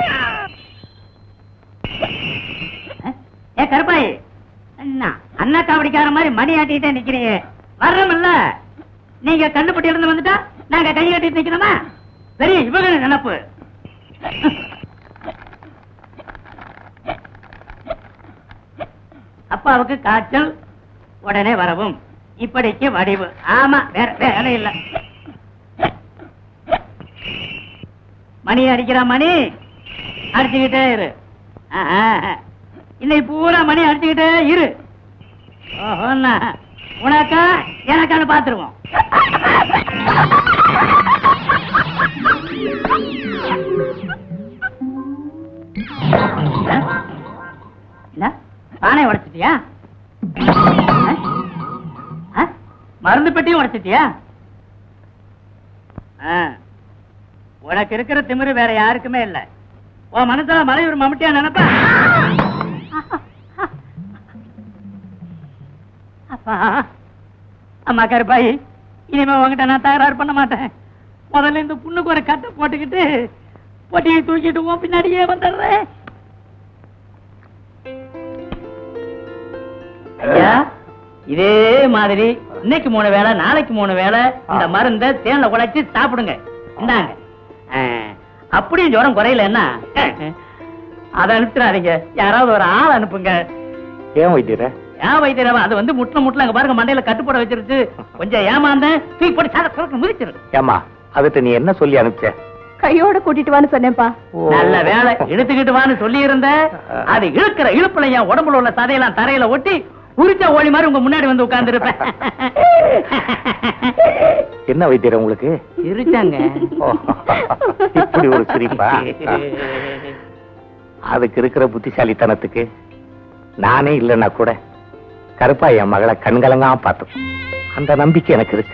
ஏ கருப்பாய் என்ன அண்ணா காவடிக்கார மாதிரி மணி ஆட்டிட்டே நிக்கிறீங்க வர்றோம்ல நீங்க கண்ணுப்பட்டி இருந்து வந்துட்டா நாங்க கை கட்டிட்டு நிக்கணுமா பெரிய இவங்க நினப்பு அப்பாவுக்கு காய்ச்சல் உடனே வரவும் இப்படிக்கு வடிவு ஆமா வேற வேலை இல்ல மணி அடிக்கிற மணி அடிச்சுக்கிட்டே இரு ஆஹா. இன்னைக்கு பூரா மணி அடிச்சுக்கிட்டே இரு ஓஹோண்ணா உனக்கா எனக்கான பாத்துருவோம் என்ன பானை உடைச்சிட்டியா ஆ? ஆ? மருந்து பெட்டியும் உடைச்சிட்டியா ஆ. உனக்கு இருக்கிற திமிரு வேற யாருக்குமே இல்ல உன் மனசுல மலையூர் மம்முட்டியா நினைப்பா அப்பா அம்மா கருப்பாய் இனிமே உங்ககிட்ட நான் தகராறு பண்ண மாட்டேன் முதல்ல இந்த புண்ணுக்கு ஒரு கட்டை போட்டுக்கிட்டு பொட்டியை தூக்கிட்டு உன் பின்னாடியே வந்துடுறேன் ஐயா இதே மாதிரி இன்னைக்கு மூணு வேளை நாளைக்கு மூணு வேளை இந்த மருந்தை தேன்ல குழைச்சு சாப்பிடுங்க இந்தாங்க ஆ, அப்படியும் ஜுரம் குறையலன்னா அதை அனுப்பிச்சிடாதீங்க யாராவது ஒரு ஆள் அனுப்புங்க ஏன் வைத்தியர ஏன் வைத்தியரவா அது வந்து முட்டின முட்டில அங்க பாருங்க மண்டையில கட்டுப்பட வச்சிருச்சு கொஞ்சம் ஏமாந்தேன் தூக்கி போட்டு சாத குறுக்கு மிதிச்சிரு ஏமா அதுக்கு நீ என்ன சொல்லி அனுப்பிச்ச கையோட கூட்டிட்டு வான்னு சொன்னேன்ப்பா நல்ல வேலை இழுத்துக்கிட்டு வான்னு சொல்லி இருந்த அது இழுக்கிற இழுப்புல என் உடம்புல உள்ள சதையெல்லாம் தரையில ஒட்டி உரிச்ச ஓழி மாதிரி உங்க முன்னாடி வந்து உட்கார்ந்து இருப்பேன் என்ன வைத்தியர் உங்களுக்கு இருச்சாங்க ஓ, இப்படி ஒரு சிரிப்பா அதுக்கு இருக்கிற புத்திசாலித்தனத்துக்கு நானே இல்லைன்னா கூட கருப்பா என் மகளை கண்கலங்கா பார்த்து அந்த நம்பிக்கை எனக்கு இருக்கு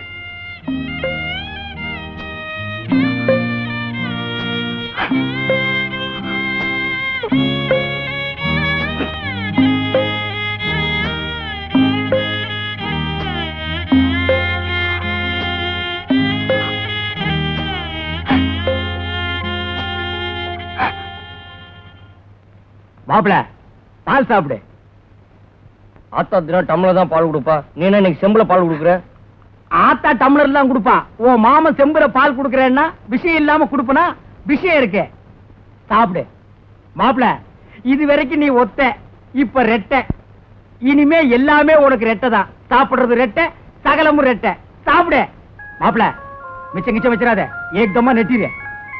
மாப்பிள பால் சாப்பிடு ஆத்தா தினம் டம்ளர் தான் பால் கொடுப்பா நீ என்ன இன்னைக்கு செம்புல பால் கொடுக்குற ஆத்தா டம்ளர் தான் கொடுப்பான் உன் மாமன் செம்புல பால் குடுக்கறேன்னா விஷயம் இல்லாம குடுப்பனா விஷயம் இருக்கு சாப்பிடு மாப்பிள இது வரைக்கும் நீ ஒத்த இப்ப ரெட்டை இனிமே எல்லாமே உனக்கு ரெட்டை தான் சாப்பிடுறது ரெட்டை சகலமும் ரெட்டை சாப்பிடு மாப்பிள மிச்சம் கிச்சம் வச்சிடாத ஏக்கமா நெட்டிடு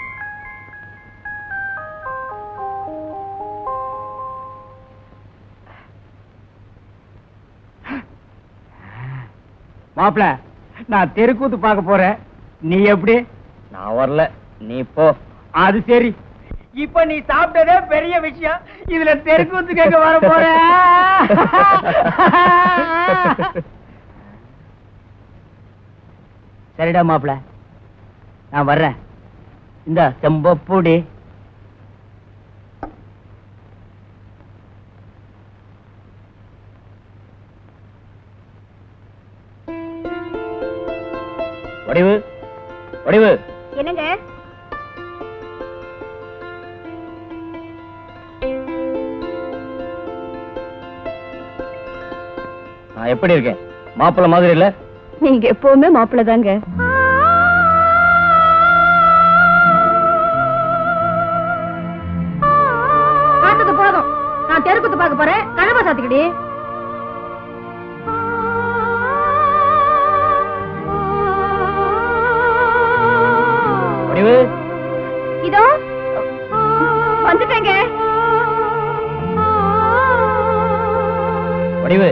மாப்பிள நான் தெருக்கூத்து பார்க்க போறேன் நீ எப்படி நான் வரல நீ போ அது சரி இப்ப நீ சாப்பிட்டதே பெரிய விஷயம் இதுல தெருக்கூத்து கேட்க வர போற சரிடா மாப்பிள நான் வர்றேன் இந்த செம்பப்பூடி வடிவு வடிவு என்னங்க நான் எப்படி இருக்கேன் மாப்பிள்ளை மாதிரி இல்ல நீங்க எப்பவுமே மாப்பிள்ள தாங்க பார்த்தது போதும் நான் தெருக்குத்து பார்க்க போறேன் கழுவ சாத்திக்கிடி வடிவு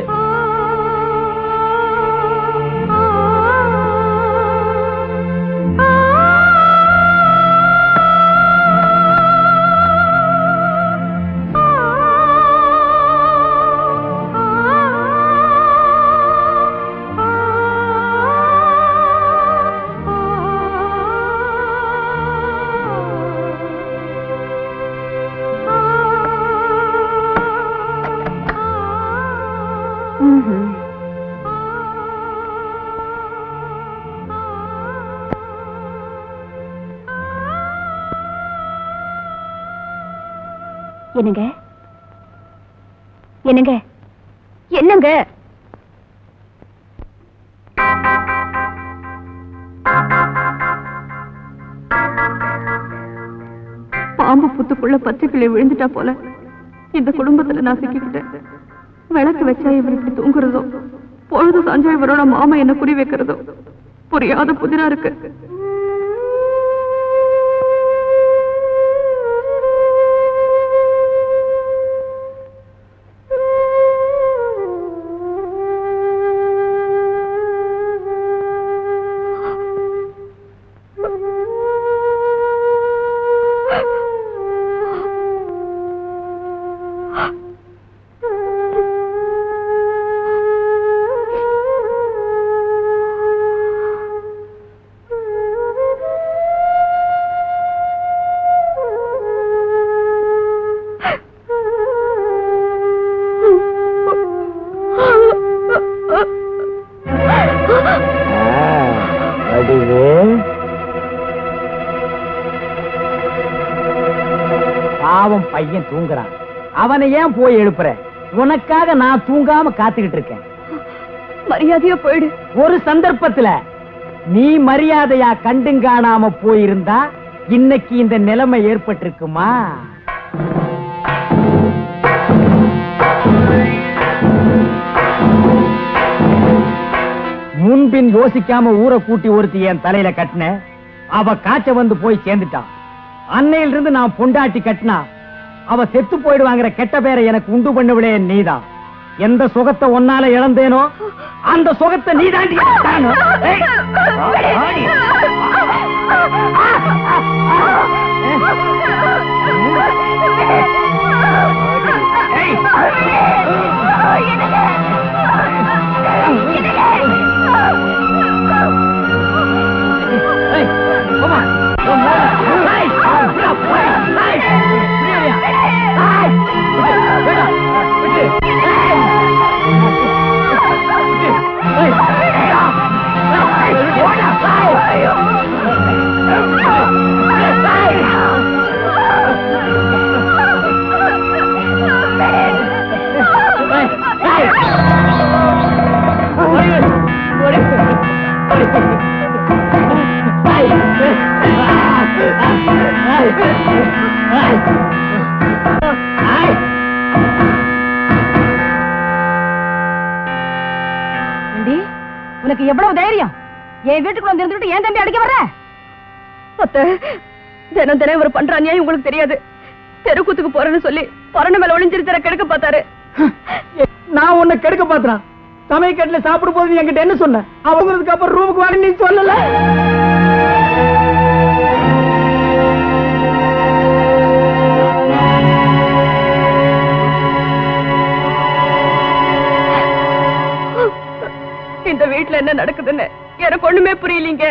என்னங்க என்னங்க என்னங்க பாம்பு புத்துக்குள்ள பச்சை கிளி விழுந்துட்டா போல இந்த குடும்பத்துல நான் சிக்கிக்கிட்டேன் விளக்கு வச்சா இவர் இப்படி தூங்குறதோ பொழுது சாஞ்சா இவரோட மாமா என்ன குறி வைக்கிறதோ புரியாத புதிரா இருக்கு வடிவு பாவம் பையன் தூங்குறான் அவனை ஏன் போய் எழுப்புற உனக்காக நான் தூங்காம காத்துக்கிட்டு இருக்கேன் மரியாதையா போயிடு ஒரு சந்தர்ப்பத்துல நீ மரியாதையா கண்டுங்காணாம போயிருந்தா இன்னைக்கு இந்த நிலைமை ஏற்பட்டிருக்குமா முன்பின் யோசிக்காம ஊரை கூட்டி ஒருத்தி என் தலையில கட்டின அவ காய்ச்ச வந்து போய் சேர்ந்துட்டான் அன்னையில இருந்து நான் பொண்டாட்டி கட்டினா அவ செத்து போயிடுவாங்கிற கெட்ட பேரை எனக்கு உண்டு பண்ணவிலே நீதான் எந்த சுகத்தை ஒன்னால இழந்தேனோ அந்த சுகத்தை நீ தாண்டி ஏண்டி உனக்கு எவ்வளவு தைரியம் என் வீட்டுக்குள்ள வந்து இருந்துட்டு ஏன் தம்பி அடிக்க வர்ற அத்தை தினம் தினம் இவர் பண்ற அநியாயம் உங்களுக்கு தெரியாது தெருக்கூத்துக்கு போறேன்னு சொல்லி பரண மேல ஒளிஞ்சிருக்கிற கெடுக்க பார்த்தாரு நான் உன்னை கெடுக்க பாத்துறான் சமையக்கட்டுல சாப்பிடும் போது என்கிட்ட என்ன சொன்ன அவங்கிறதுக்கு அப்புறம் ரூமுக்கு வாங்க நீ சொல்லல இந்த வீட்டுல என்ன நடக்குதுன்னு எனக்கு ஒண்ணுமே புரியலீங்க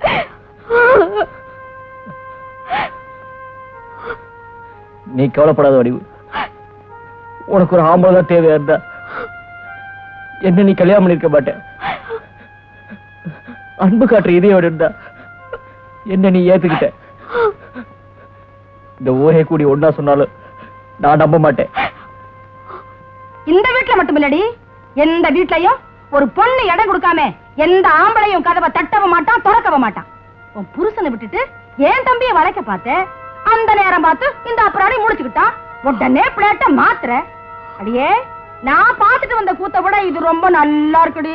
நீ கவலைப்படாத வடிவு உனக்கு ஒரு ஆம்பளை தான் தேவையா இருந்தா என்ன நீ கல்யாணம் பண்ணிருக்க மாட்டேன் அன்பு காட்டுற இதயோட இருந்தா என்ன நீ ஏத்துக்கிட்ட இந்த ஊரே கூடி ஒன்னா சொன்னாலும் நான் நம்ப மாட்டேன் இந்த வீட்டுல மட்டும் இல்லடி எந்த வீட்லயும் ஒரு பொண்ணு இடம் கொடுக்காம எந்த ஆம்பளையும் கதவை தட்டவும் மாட்டான் திறக்கவ மாட்டான் உன் புருஷனை விட்டுட்டு ஏன் தம்பியை வளைக்க பார்த்த அந்த நேரம் பார்த்து இந்த அப்புறாடி முடிச்சுக்கிட்டான் உடனே பிளேட்ட மாத்துற அடியே நான் பார்த்துட்டு வந்த கூத்த விட இது ரொம்ப நல்லா இருக்குடி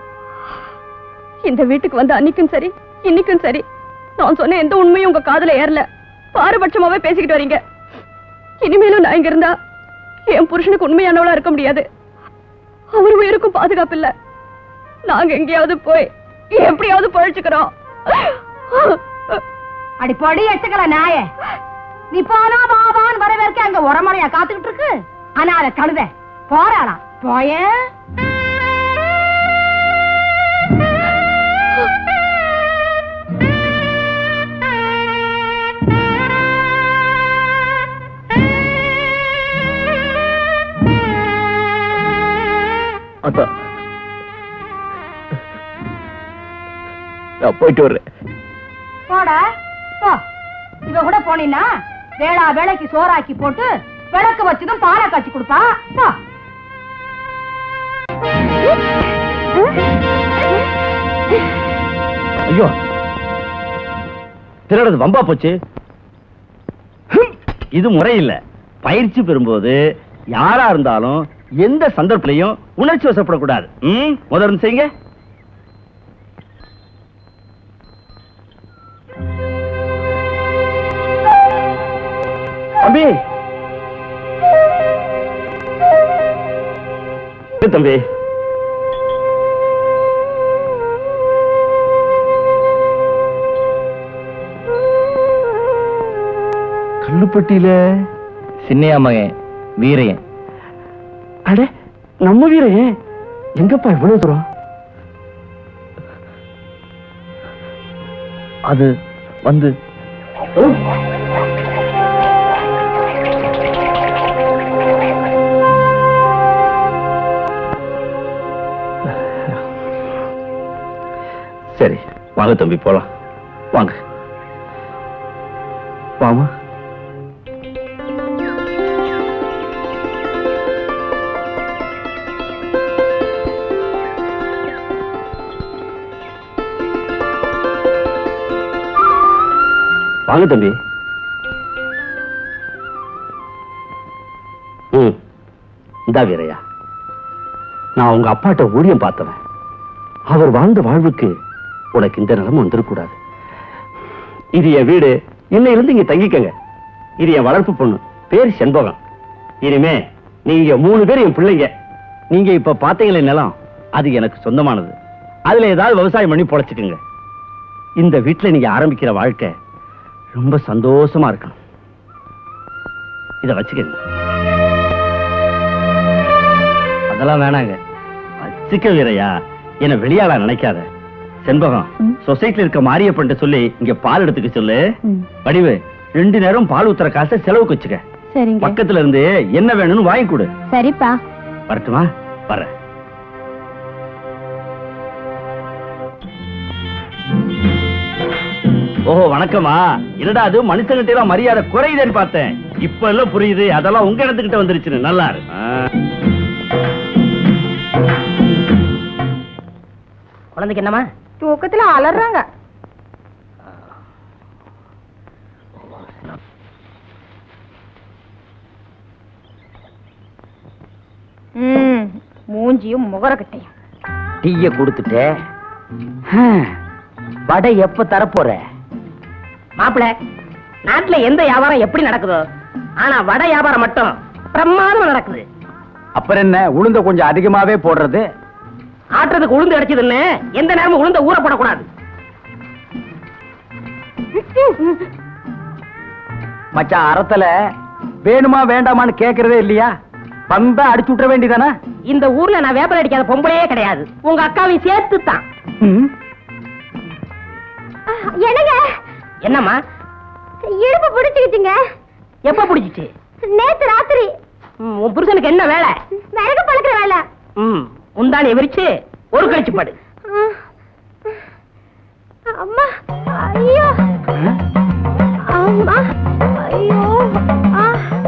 இந்த வீட்டுக்கு வந்து அன்னைக்கும் சரி இன்னைக்கும் சரி நான் சொன்ன எந்த உண்மையும் உங்க காதுல ஏறல பாரபட்சமாவே பேசிக்கிட்டு வரீங்க இனிமேலும் நான் இங்க இருந்தா என் புருஷனுக்கு உண்மையானவளா இருக்க முடியாது அவர் உயிருக்கும் பாதுகாப்பு இல்ல நாங்க எங்கேயாவது போய் எப்படியாவது பழிச்சுக்கிறோம் அடி பொடி எச்சுக்கல நாயே நீ போனா பாபான்னு வரவேற்க அங்க உரமறையா காத்துக்கிட்டு இருக்கு ஆனா அத கழுத போறாளாம் போய அத்தா நான் போயிட்டு வர்றேன் போடா போ இவ கூட போனீன்னா வேளா வேலைக்கு சோறாக்கி போட்டு விளக்கு வச்சதும் பாலை காய்ச்சி கொடுப்பா போ ஐயோ திருடது வம்பா போச்சு ஹம், இது முறையில்ல பயிற்சி பெறும்போது யாரா இருந்தாலும் எந்த சந்தர்ப்பத்திலையும் உணர்ச்சி வசப்படக்கூடாது ம், முதல்ல செய்யுங்க தம்பி ஏ தம்பி கல்லுப்பட்டியில சின்னையா மகன் வீரையன் அட நம்ம வீரையன் எங்கப்பா இவ்வளவு தூரம் அது வந்து சரி வாங்க தம்பி போலாம் வாங்க வாமா வாங்க தம்பி ம் இந்தா வீரையா நான் உங்க அப்பாட்ட ஊழியம் பார்த்தவன் அவர் வாழ்ந்த வாழ்வுக்கு உனக்கு இந்த நிலைமை வந்துடக்கூடாது இது என் வீடு இன்னையிலிருந்து இங்க தங்கிக்கங்க இது என் வளர்ப்பு பொண்ணு பேர் செண்பகம் இனிமே நீங்க மூணு பேர் என் பிள்ளைங்க நீங்க இப்ப பாத்தீங்களே நிலம் அது எனக்கு சொந்தமானது அதுல ஏதாவது விவசாயம் பண்ணி பொழைச்சுக்குங்க இந்த வீட்டுல நீங்க ஆரம்பிக்கிற வாழ்க்கை ரொம்ப சந்தோஷமா இருக்கணும் இத வச்சுக்கங்க அதெல்லாம் வேணாங்க வச்சுக்க வீரையா என்ன வெளியாளா நினைக்காத செண்பகம் சொசைட்டில இருக்க மாரியப்பன்ட்ட சொல்லி இங்க பால் எடுத்துக்க சொல்லு வடிவு ரெண்டு நேரம் பால் ஊத்துற காசை செலவுக்கு வச்சுக்க சரிங்க பக்கத்துல இருந்து என்ன வேணும்னு வாங்கி கொடு சரிப்பா வரட்டுமா வர்றேன் ஓஹோ வணக்கமா என்னடா அது மனுஷங்கிட்ட எல்லாம் மரியாதை குறையுதுன்னு பார்த்தேன் இப்ப எல்லாம் புரியுது அதெல்லாம் உங்க இடத்துக்கிட்ட வந்துருச்சுன்னு நல்லா இரு ஆ. குழந்தைக்கு என்னமா தூக்கத்துல அலறாங்க ம் மூஞ்சியும் முகரக்கட்டையும் டீய கொடுத்துட்டு வடை எப்ப தரப்போற மாப்பிள நாட்டுல எந்த வியாபாரம் எப்படி நடக்குதோ ஆனா வடை வியாபாரம் மட்டும் பிரமாதமா நடக்குது அப்புறம் என்ன உளுந்த கொஞ்சம் அதிகமாவே போடுறது ஆட்டுறதுக்கு உளுந்து அடைச்சதுன்னு எந்த நேரமும் உளுந்த ஊற போடக்கூடாது மச்சான் அறத்துல வேணுமா வேண்டாமான்னு கேக்குறதே இல்லையா வந்தா அடிச்சு விட்டுற வேண்டியதானே இந்த ஊர்ல நான் வேப்பல் அடிக்காத பொம்பளையே கிடையாது உங்க அக்காவையும் சேர்த்து தான் என்னங்க என்னம்மா இடுப்பு பிடிச்சுக்கிச்சுங்க எப்ப பிடிச்சிச்சு நேத்து ராத்திரி ம், உன் புருஷனுக்கு என்ன வேலை விறகு பழக்கிற வேலை ம் முந்தானி விரிச்சு ஒரு கழிச்சு படு அம்மா ஐயோ அம்மா ஐயோ ஆ.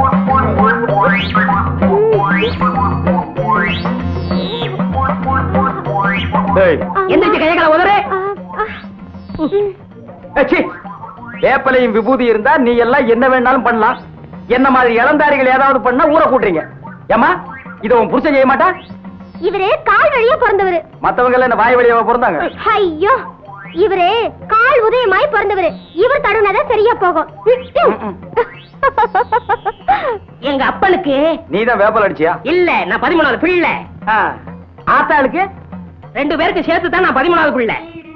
எந்திரிச்சு கையகளை உதறு ஆ, ஆ. வேப்பலையும் விபூதி இருந்தா நீ எல்லாம் என்ன வேணாலும் பண்ணலாம் என்ன மாதிரி இளந்தாரிகள் ஏதாவது பண்ணா ஊற கூட்டுறீங்க ஏமா இத உன் புருஷன் செய்ய மாட்டா இவரு கால் வழியா பிறந்தவரு மத்தவங்க எல்லாம் என்ன வாய் வழியாவா பிறந்தாங்க ஐயோ இவரு கால் உதயமாய் பிறந்தவரு இவர் தடுனாதான் சரியா போகும் எங்க அப்பனுக்கு நீ தான் வேப்பல் அடிச்சியா இல்ல நான் பதிமூணாவது பிள்ளை ஆ, ஆத்தாளுக்கு ரெண்டு பேருக்கு சேர்த்து தான் நான் பதிமூணாவது பிள்ளை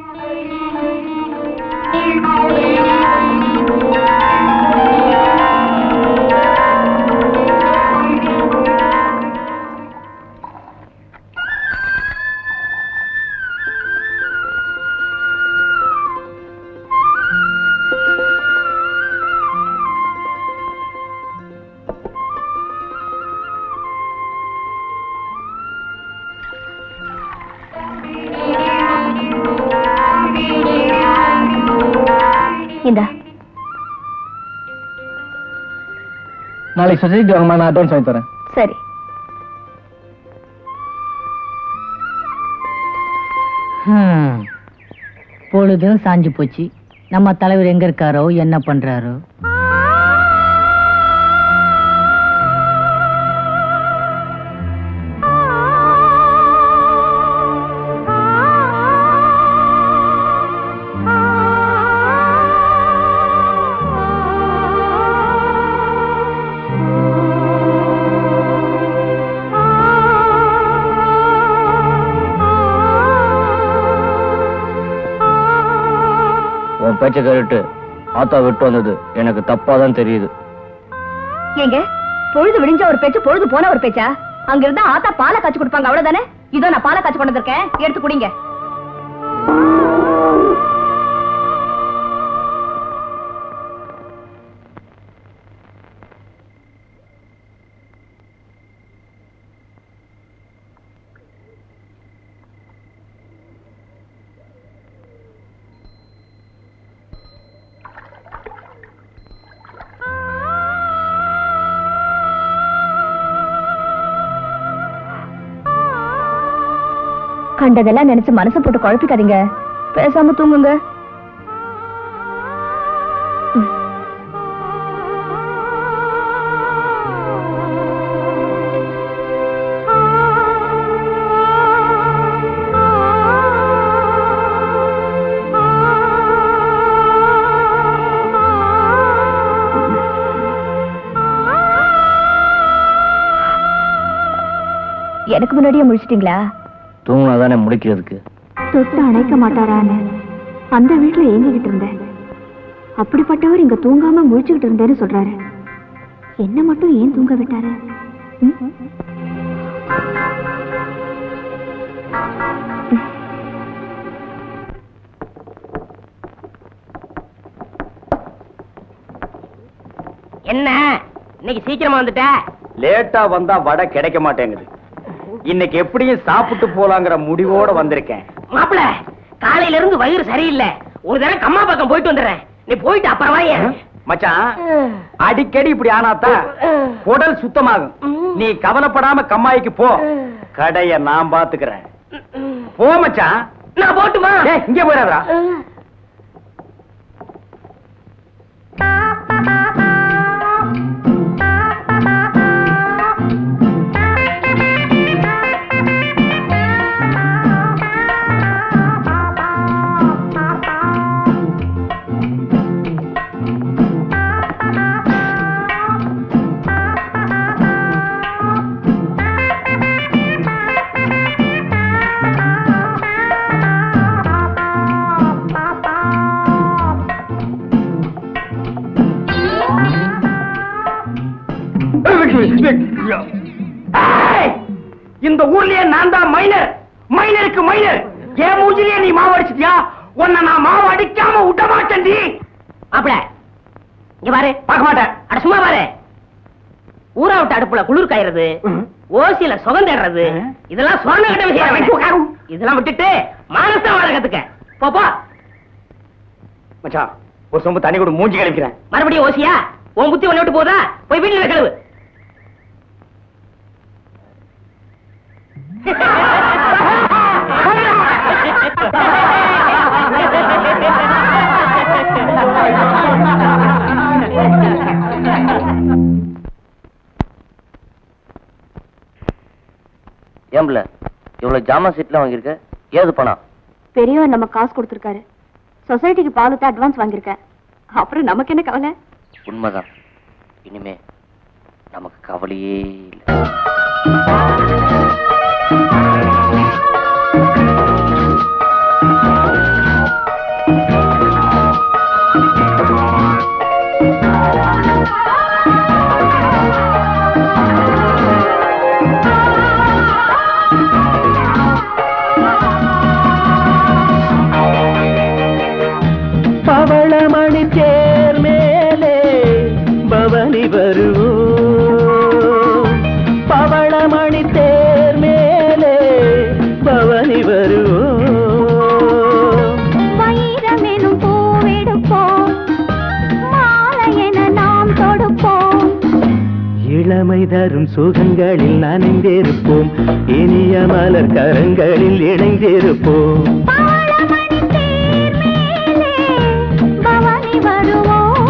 இந்தா நாளைக்கு சொசைட்டி வாங்கம்மா நான் அட்வான்ஸ் வாங்கி தரேன் சரி ஹம். பொழுதும் சாஞ்சு போச்சு நம்ம தலைவர் எங்க இருக்காரோ என்ன பண்றாரோ உன் பேச்சை கேட்டுட்டு ஆத்தா விட்டு வந்தது எனக்கு தப்பா தான் தெரியுது ஏங்க பொழுது விடிஞ்ச ஒரு பேச்சு பொழுது போன ஒரு பேச்சா அங்க இருந்தா ஆத்தா பாலை காய்ச்சி கொடுப்பாங்க அவ்வளவுதானே இதோ நான் பாலை காய்ச்சி கொண்டு வந்திருக்கேன் எடுத்து குடிங்க கண்டதெல்லாம் நினைச்சு மனசை போட்டு குழப்பிக்காதீங்க பேசாம தூங்குங்க எனக்கு முன்னாடியே முடிச்சிட்டீங்களா தூங்கினா தானே முடிக்கிறதுக்கு தொட்டு அணைக்க மாட்டாரான்னு அந்த வீட்டுல ஏங்கிக்கிட்டு இருந்தேன் அப்படிப்பட்டவர் இங்க தூங்காம முழிச்சுக்கிட்டு இருந்தேன்னு சொல்றாரு என்ன மட்டும் ஏன் தூங்க விட்டாரு ம்? என்ன இன்னைக்கு சீக்கிரமா வந்துட்ட லேட்டா வந்தா வடை கிடைக்க மாட்டேங்குது இன்னைக்கு எப்படியும் சாப்பிட்டு போலாங்கிற முடிவோட வந்திருக்கேன் மாப்பிள காலையில இருந்து வயிறு சரியில்லை ஒரு தடவை கம்மா பக்கம் போயிட்டு வந்துடுறேன் நீ போயிட்டு அப்புறம் வாயே மச்சான் அடிக்கடி இப்படி ஆனாத்தான் உடல் சுத்தமாகும் நீ கவலைப்படாம கம்மாய்க்கு போ கடைய நான் பாத்துக்கிறேன் போ மச்சான் நான் போட்டுமா ஏய், இங்க போயிடாதா ஏய், இந்த ஊர்லயே நான் தான் மைனர் மைனருக்கு மைனர் என் மூஞ்சிலேயே நீ மாவு அடிச்சிட்டியா உன்னை நான் மாவு அடிக்காம விட மாட்டேன்டி மாப்பிள இங்க பாரு பார்க்க மாட்டேன் அட சும்மா பாரு ஊரா விட்டு அடுப்புல குளிர் காயறது ஓசியில சுகம் தேடுறது இதெல்லாம் சொர்ண கட்ட விஷயம் இதெல்லாம் விட்டுட்டு மானச வாழ கத்துக்க போ, போ மச்சான் ஒரு சொம்பு தண்ணி கூட மூஞ்சி கழிக்கிறேன் மறுபடியும் ஓசியா உன் புத்தி ஒண்ணு விட்டு போதா போய் வீட்டுல கழுவு ஏம்பல இவ்வளவு ஜாமான் சீட்லாம் வாங்கியிருக்க ஏது பணம் பெரியவர் நம்ம காசு கொடுத்துருக்காரு சொசைட்டிக்கு பால் ஊத்த அட்வான்ஸ் வாங்கியிருக்கேன் அப்புறம் நமக்கு என்ன கவலை உண்மைதான் இனிமே நமக்கு கவலையே இல்லை தரும் சுகங்களில் நனைந்திருப்போம் இனிய மலர் கரங்களில் இணைந்திருப்போம் பவளமணி தேர் மேலே பவனி வருவோம்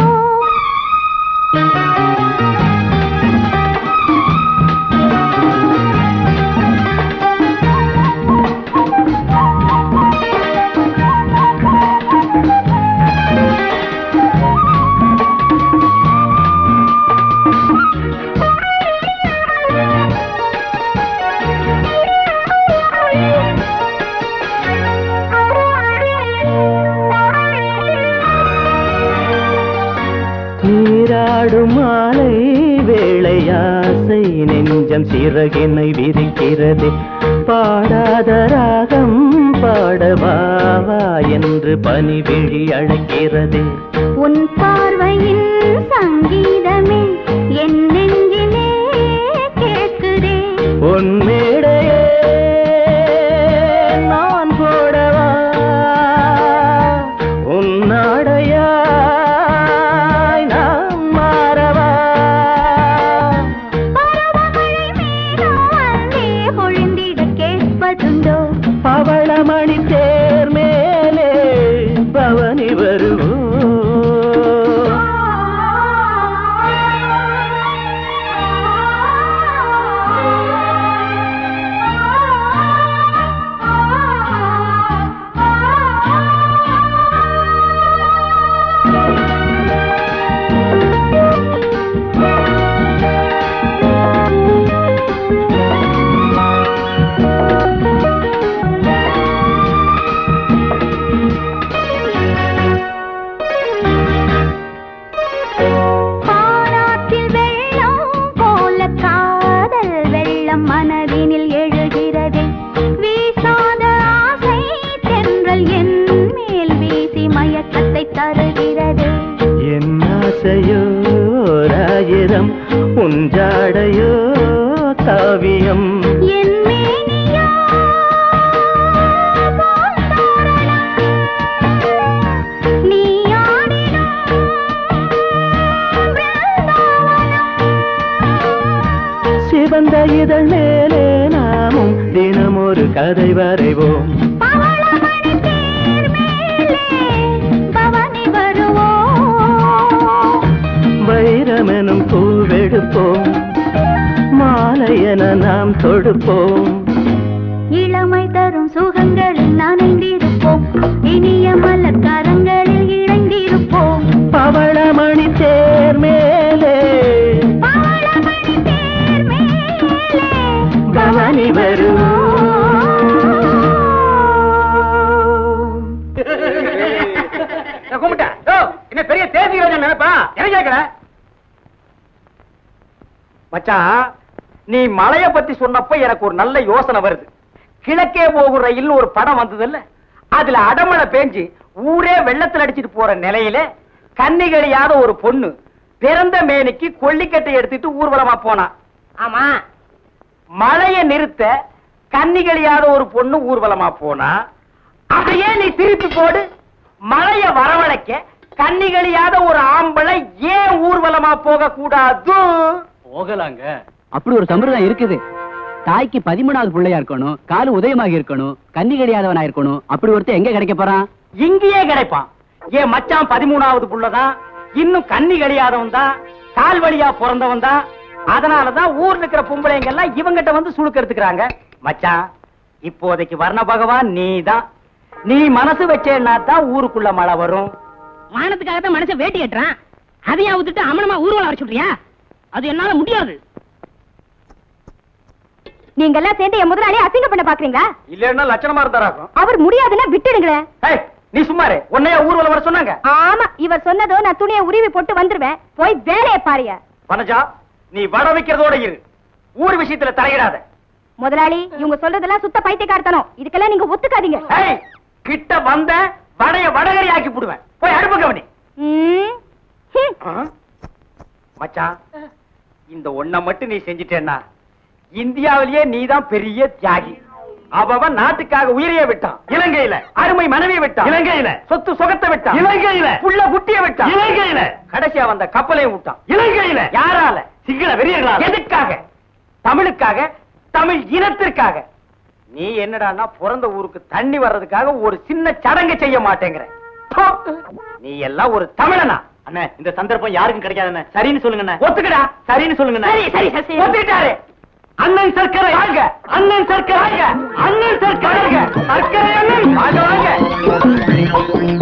நீராடும் மாலை வேளையாசை நெஞ்சம் சிறகினை விரிக்கிறது பாடாத ராகம் பாடவாவா என்று பனிவிழி அழைக்கிறது உன் பார்வையின் சங்கீதமே என் நெஞ்சிலே கேட்குதே உன் மேடையே நான் போடவா உன் நாடையாய் நான் மாறவா பருவமழை மேகம் அங்கே பொழிந்திட கேட்பதுண்டோ பவளமணி தேர் மேலே பவனி வருவோம் பாராட்டில் வெள்ளம் போல காதல் வெள்ளம் மனதினில் எழுகிறது வீசாத ஆசை தென்றல் என் மேல் வீசி மயக்கத்தை தருகிறது என் ஆசையோ ராயிரம் உஞ்சாடையோ காவியம் என் மேனியோ பூந்தோரணம். நீ ஆடிடும் பிருந்தாவனம். சிவந்த இதழ் மேலே நாமும் தினம் ஒரு கதை வரைவோம் பவளமணி தேர் மேலே பவனி வருவோம் வைரமெனும் பூவெடுப்போம் மாலையென நாம் தொடுப்போம் இளமை தரும் சுகங்களில் நனைந்திருப்போம் இனிய மலர் கரங்களில் இணைந்திருப்போம் பவளமணி தேர் மேலே பவளமணி தேர் மேலே பவனி வருவோம் கும்பிட்டேன் என்ன பெரிய தேசி நினைப்பா என்ன கேட்கல மச்சான் நீ மலைய பத்தி சொன்னப்ப எனக்கு ஒரு நல்ல யோசனை வருது கிழக்கே போகும் ரயில் ஒரு படம் வந்தது இல்ல அதுல அடமழை பேஞ்சு ஊரே வெள்ளத்துல அடிச்சிட்டு போற நிலையில கண்ணி கழியாத ஒரு பொண்ணு பிறந்த மேனிக்கு கொல்லிக்கட்டை எடுத்துட்டு ஊர்வலமா போனா ஆமா மழைய நிறுத்த கண்ணி கழியாத ஒரு பொண்ணு ஊர்வலமா போனா அதையே நீ திருப்பி போடு மழைய வரவழைக்க கண்ணி கழியாத ஒரு ஆம்பளை ஏன் ஊர்வலமா போக கூடாது போகலாங்க அப்படி ஒரு சம்பிரதாயம் இருக்குது தாய்க்கு பதிமூணாவது பிள்ளையா இருக்கணும் காலு உதயமாக இருக்கணும் கன்னி கிடையாதவனா இருக்கணும் அப்படி ஒருத்தன் எங்க கிடைக்க போறான் இங்கேயே கிடைப்பான் என் மச்சான் பதிமூணாவது புள்ளதான் இன்னும் கண்ணி கழியாதவன் தான் கால் வழியா பிறந்தவன் தான் அதனாலதான் ஊர்ல இருக்கிற பொம்பளைங்க எல்லாம் இவங்கிட்ட வந்து சுழுக்க எடுத்துக்கிறாங்க மச்சான் இப்போதைக்கு வர்ண பகவான் நீதான் நீ மனசு வச்சேன்னா தான் ஊருக்குள்ள மழை வரும் மானத்துக்காக தான் மனுஷன் வேட்டி கட்டுறான் அதையும் அவுத்துட்டு அமனமா ஊர்வலம் வர சொல்றியா அது என்னால முடியாது நீங்க எல்லாம் சேர்ந்து என் முதலாளி அசிங்கம் பண்ண பாக்குறீங்களா இல்லன்னா லட்சணமா இருந்தாராக்கும் அவர் முடியாதுன்னா விட்டுடுங்களேன் ஏய், நீ சும்மாரு உன்னையா ஊர்வலம் வர சொன்னாங்க ஆமா இவர் சொன்னதோ நான் துணியை உருவி போட்டு வந்துருவேன் போய் வேலையை பாருங்க வனஜா நீ வட வைக்கிறதோட இரு ஊர் விஷயத்துல தலையிடாத முதலாளி இவங்க சொல்றதெல்லாம் சுத்த பைத்தியக்காரத்தனம் இதுக்கெல்லாம் நீங்க ஒத்துக்காதீங்க ஏய், கிட்ட வந்த வடைய வடகரி ஆக்கி போடுவேன் போய் அடுப்பு கவனி ம். ஹம். ஆ? மச்சான் இந்த ஒண்ண மட்டும் நீ செஞ்சிட்டேன்னா இந்தியாவிலேயே நீதான் பெரிய தியாகி அவன் நாட்டுக்காக உயிரையே விட்டான் இலங்கையில அருமை மனைவியை விட்டான் இலங்கையில சொத்து சுகத்தை விட்டான் இலங்கையில புள்ள குட்டிய விட்டான் இலங்கையில கடைசியா வந்த கப்பலையும் விட்டான் இலங்கையில யாரால சிங்கள வெறியர்களா எதுக்காக தமிழுக்காக தமிழ் இனத்திற்காக நீ என்னடான்னா பிறந்த ஊருக்கு தண்ணி வர்றதுக்காக ஒரு சின்ன சடங்கு செய்ய மாட்டேங்கிற போ! நீ எல்லாம் ஒரு தமிழனா அண்ணே இந்த சந்தர்ப்பம் யாருக்கும் கிடைக்காதுண்ணே சரின்னு சொல்லுங்கண்ணே ஒத்துக்கடா சரின்னு சொல்லுங்கண்ணே சரி சரி சரி ஒத்துக்கிட்டாரு அண்ணன் சர்க்கரை வாங்க அண்ணன் சர்க்கரை வாங்க அண்ணன் சர்க்கரை வாங்க சர்க்கரை அண்ணன் வாங்க வாங்க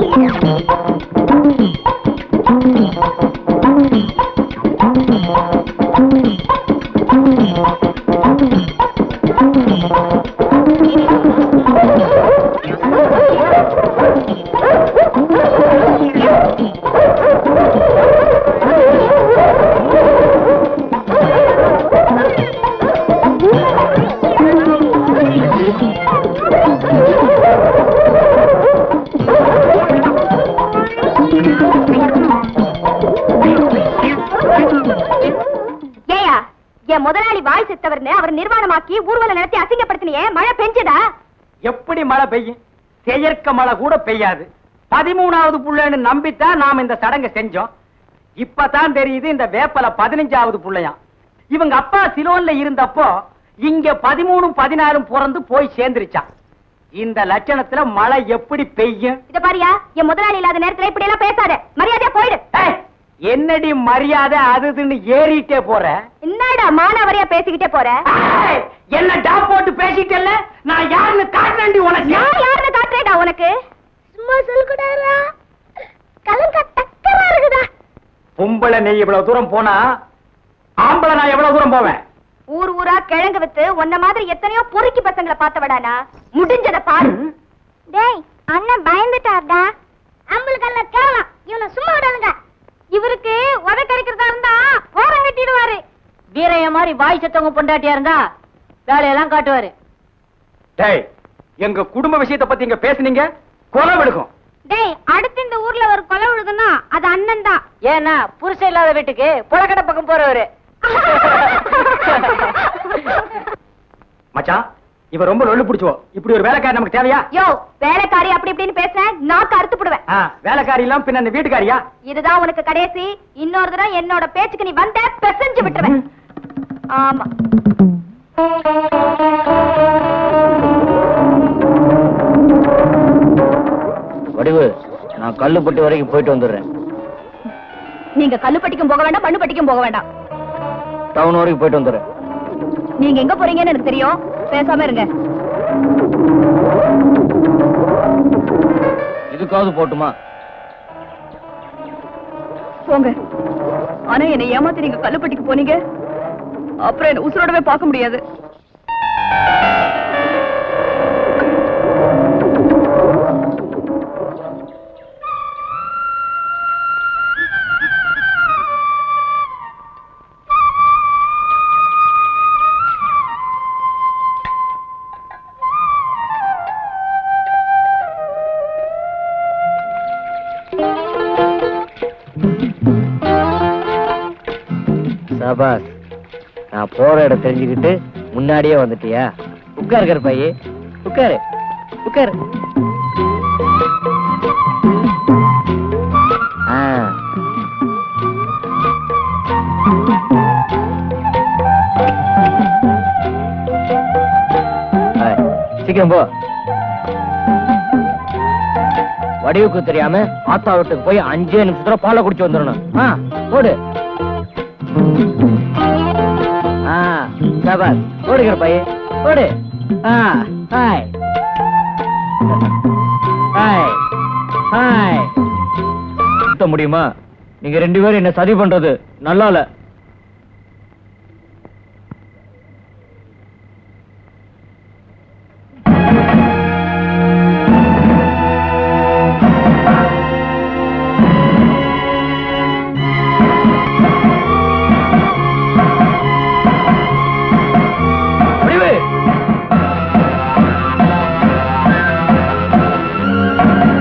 ஏயா என் முதலாளி வாய் செத்தவர்னு அவர் நிர்வாணமாக்கி ஊர்வலம் நடத்தி அசிங்கப்படுத்தினியே மழை பெஞ்சதா எப்படி மழை பெய்யும் செயற்க மழை கூட பெய்யாது பதிமூணாவது புள்ளைன்னு நம்பித்தான் நாம இந்த சடங்கை செஞ்சோம் இப்பதான் தெரியுது இந்த வேப்பல பதினஞ்சாவது புள்ளையாம் இவங்க அப்பா சிலோன்ல இருந்தப்போ இங்க பதிமூணும் பதினாறும் பிறந்து போய் சேர்ந்துருச்சான் இந்த லட்சணத்துல மழை எப்படி பெய்யும் இத பாரியா என் முதலாளி இல்லாத நேரத்துல இப்படி எல்லாம் பேசாத மரியாதையா போயிடு ஏய், என்னடி மரியாதை அதுன்னு ஏறிட்டே போற என்னடா மானாவரியா பேசிக்கிட்டே போற ஏய், என்ன டாப் போட்டு பேசிட்டேல்ல நான் யாருன்னு காட்டுறேன்டி உனக்கு நான் யாருன்னு காட்டுறேடா உனக்கு சும்மா சொல்லுடாரா கலங்க டக்கரா இருக்குதா பொம்பளை நீ இவ்வளவு தூரம் போனா ஆம்பளை நான் எவ்வளவு தூரம் போவேன் ஊர் ஊரா கிழங்கு வித்து உன்ன மாதிரி எத்தனையோ பொறுக்கி பசங்களை பார்த்தவடானா முடிஞ்சத பாரு டேய் அண்ணன் பயந்துட்டார்டா அம்பளுக்கெல்லாம் கேவலம் இவனை சும்மா விடாதுங்க இவருக்கு உதை கிடைக்கிறதா இருந்தா ஓரம் கட்டிடுவாரு வீரைய மாதிரி வாய் செத்தவங்க பொண்டாட்டியா இருந்தா வேலையெல்லாம் காட்டுவாரு டேய் எங்க குடும்ப விஷயத்தை பத்தி இங்க பேசுனீங்க கொலை விடுக்கும் டேய் அடுத்து இந்த ஊர்ல ஒரு கொலை விழுதுன்னா அது அண்ணன் தான் ஏன்னா புருஷன் இல்லாத வீட்டுக்கு புழக்கடை பக்கம் போறவரு மச்சான் இவ ரொம்ப லொள்ளு பிடிச்சோ இப்படி ஒரு வேலைக்காரி நமக்கு தேவையா யோ வேலைக்காரி அப்படி இப்படின்னு பேசுறேன் நாக்கு அறுத்து போடுவேன் ஆ, வேலைக்காரி எல்லாம் பின்ன இந்த வீட்டுக்காரியா இதுதான் உனக்கு கடைசி இன்னொரு தடவை என்னோட பேச்சுக்கு நீ வந்த பெசஞ்சு விட்டுருவேன் ஆமா வடிவு நான் கல்லுப்பட்டி வரைக்கும் போயிட்டு வந்துடுறேன் நீங்க கல்லுப்பட்டிக்கும் போக வேண்டாம் மண்ணுப்பட்டிக்கும் போக வேண்டாம் டவுன் வரைக்கும் போயிட்டு வந்துடுறேன் நீங்க எங்க போறீங்கன்னு எனக்கு தெரியும் பேசாம இருங்க இதுக்காவது போட்டுமா போங்க ஆனா என்னை ஏமாத்தி நீங்க கல்லுப்பட்டிக்கு போனீங்க அப்புறம் என்ன உசுரோடவே பார்க்க முடியாது சபாஸ் நான் போற இடம் தெரிஞ்சுக்கிட்டு முன்னாடியே வந்துட்டியா உட்காரு கருப்பாயி உட்காரு உட்காரு ஆ ஆ, சீக்கிரம் போ வடிவுக்கு தெரியாம ஆத்தா வீட்டுக்கு போய் அஞ்சே நிமிஷத்துல பாலை குடிச்சு வந்துடணும் ஆ போடு ஆ சபாஸ் ஓடுகிற பையன் ஓடு ஆ ஹாய் ஹாய் ஹாய் சுத்த முடியுமா நீங்க ரெண்டு பேரும் என்ன சதி பண்றது நல்லா இல்ல வடிவு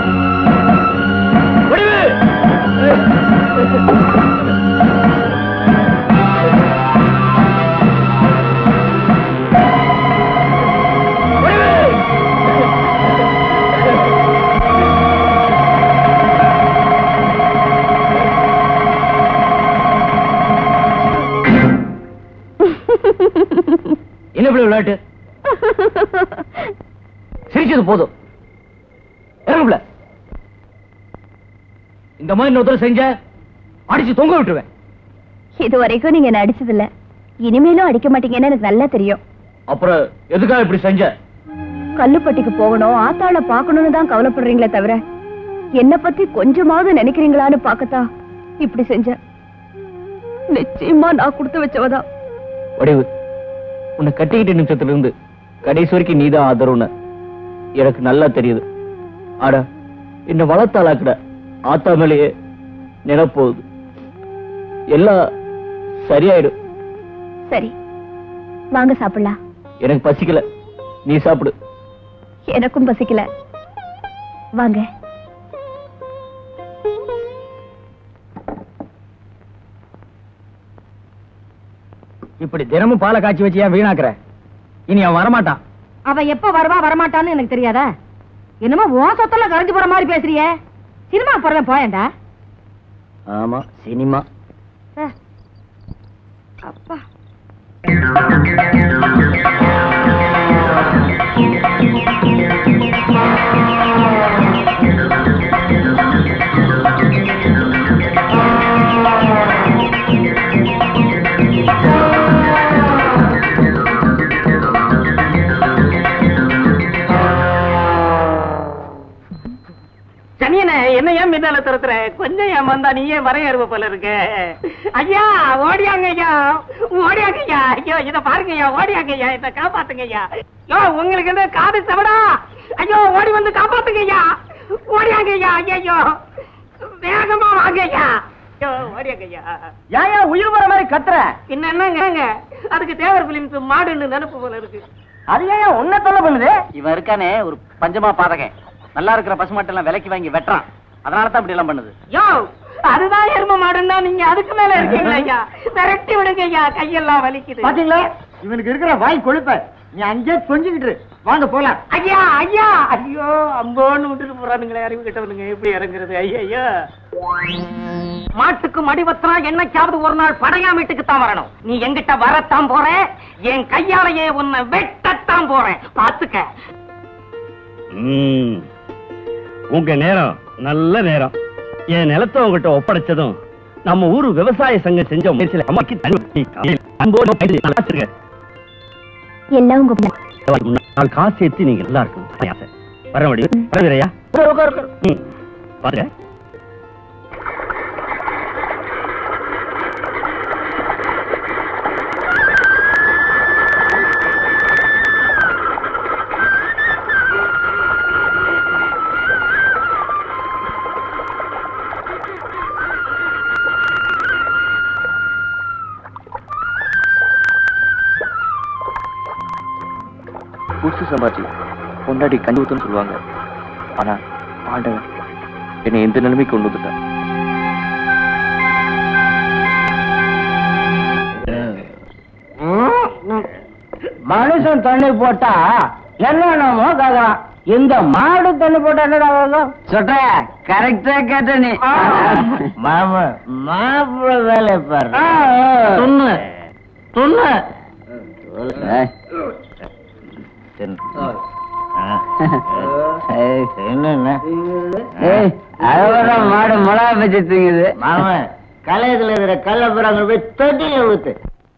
வடிவு என்ன இப்படி விளையாட்டு சிரிச்சது போதும் இறங்குல இந்த மாதிரி இன்னொருத்தர் செஞ்ச அடிச்சு தொங்க விட்டுருவேன் இது வரைக்கும் நீங்க என்ன அடிச்சதில்ல இனிமேலும் அடிக்க மாட்டீங்கன்னு எனக்கு நல்லா தெரியும் அப்புறம் எதுக்காக இப்படி செஞ்ச கல்லுப்பட்டிக்கு போகணும் ஆத்தாள பாக்கணும்னு தான் கவலைப்படுறீங்களே தவிர என்ன பத்தி கொஞ்சமாவது நினைக்கிறீங்களான்னு பாக்கத்தான் இப்படி செஞ்சேன் நிச்சயமா நான் கொடுத்து வச்சவதான் வடிவு உன்னை கட்டிக்கிட்ட நிமிஷத்துல இருந்து கடைசி வரைக்கும் நீதான் ஆதரவுன எனக்கு நல்லா தெரியுது ஆடா என்ன வளர்த்தாளாக்குட ஆத்தா மேலேயே நினைப்போகுது எல்லாம் சரியாயிடும் சரி வாங்க சாப்பிடலாம் எனக்கு பசிக்கல நீ சாப்பிடு எனக்கும் பசிக்கல வாங்க இப்படி தினமும் பாலை காய்ச்சி வச்சு ஏன் வீணாக்குற இனி அவன் வரமாட்டான் அவ எப்ப வருவா வரமாட்டான்னு எனக்கு தெரியாதா என்னமோ உன் சொத்துல கரைஞ்சு போற மாதிரி பேசுறியே சினிமா போறவன் போயேன்டா ஆமா சினிமா அப்பா சனியனே என்ன ஏன் பின்னால துரத்துற கொஞ்சம் ஏன் வந்தா நீ ஏன் வரையறுவ போல இருக்க ஐயா ஓடியாங்க ஐயா ஓடியாங்க ஐயா ஐயோ இத பாருங்க ஐயா ஓடியாங்க ஐயா இத காப்பாத்துங்க ஐயா யோ உங்களுக்கு என்ன காது செவடா ஐயோ ஓடி வந்து காப்பாத்துங்க ஐயா ஓடியாங்க ஐயா ஐயோ வேகமா வாங்க ஐயா ஐயோ ஓடியாங்க ஐயா ஏன் உயிர் வர மாதிரி கத்துற பின்ன என்னங்க அதுக்கு தேவர் பிலிம்ஸ் மாடுன்னு நினைப்பு போல இருக்கு அது ஏன் உன்ன தொல்லை பண்ணுது இவன் இருக்கானே ஒரு பஞ்சமா பாதகன் நல்லா இருக்கிற பசுமாட்டை எல்லாம் விலைக்கு வாங்கி வெட்டுறான் அதனால தான் இப்படி எல்லாம் பண்ணுது யோ அதுதான் எரும மாடுன்னா நீங்க அதுக்கு மேல இருக்கீங்களா ஐயா விரட்டி விடுங்க ஐயா கையெல்லாம் வலிக்குது பாத்தீங்களா இவனுக்கு இருக்கிற வாய் கொழுப்ப நீ அங்கேயே கொஞ்சிக்கிட்டு இரு. வாங்க போலாம் ஐயா ஐயா ஐயோ அம்போன்னு விட்டுட்டு போறானுங்களே அறிவு கிட்டவனுங்க எப்படி இறங்குறது ஐயா ஐயா மாட்டுக்கு மடிவத்திரா என்னைக்காவது ஒரு நாள் படையா வீட்டுக்கு தான் வரணும் நீ எங்கிட்ட வரத்தான் போற என் கையாலேயே உன்னை வெட்டத்தான் போறேன் பாத்துக்க உங்க நேரம் நல்ல நேரம் என் நிலத்தை உங்ககிட்ட ஒப்படைச்சதும் நம்ம ஊரு விவசாய சங்கம் செஞ்ச முயற்சியில அம்மாக்கு தண்ணி அன்போடு பயிர் நல்லா வச்சிருக்க. எல்லாம் உங்க பிள்ளை. நாலு காசு சேர்த்து நீங்க நல்லா இருக்கும் ஆசை வர முடியும் வரவில்லையா ம் பாருங்க புதுசு சம்பாச்சி பொண்டாடி கஞ்சி ஊத்துன்னு சொல்லுவாங்க ஆனா ஆண்டவன் என்னை எந்த நிலைமைக்கு கொண்டு வந்துட்டான் மனுஷன் தண்ணி போட்டா என்னென்னமோ கேக்குறான் இந்த மாடு தண்ணி போட்டா என்னடா ஆகும் சொல்ற கரெக்டா கேட்ட நீ மாமா மாப்பிள்ள வேலை பாரு துண்ணு துண்ணு மாடு மிளகா பச்சு திங்குது மாமா கலையத்துல இருக்கிற கல்ல புறாங்க போய் தொட்டில ஊத்து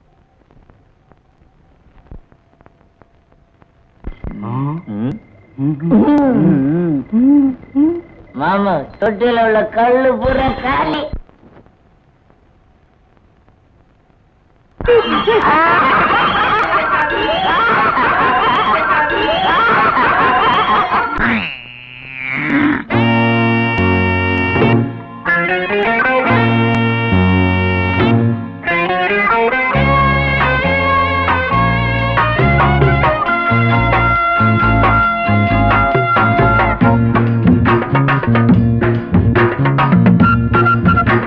மாமா தொட்டில உள்ள கல்லு பூரா காலி ஆ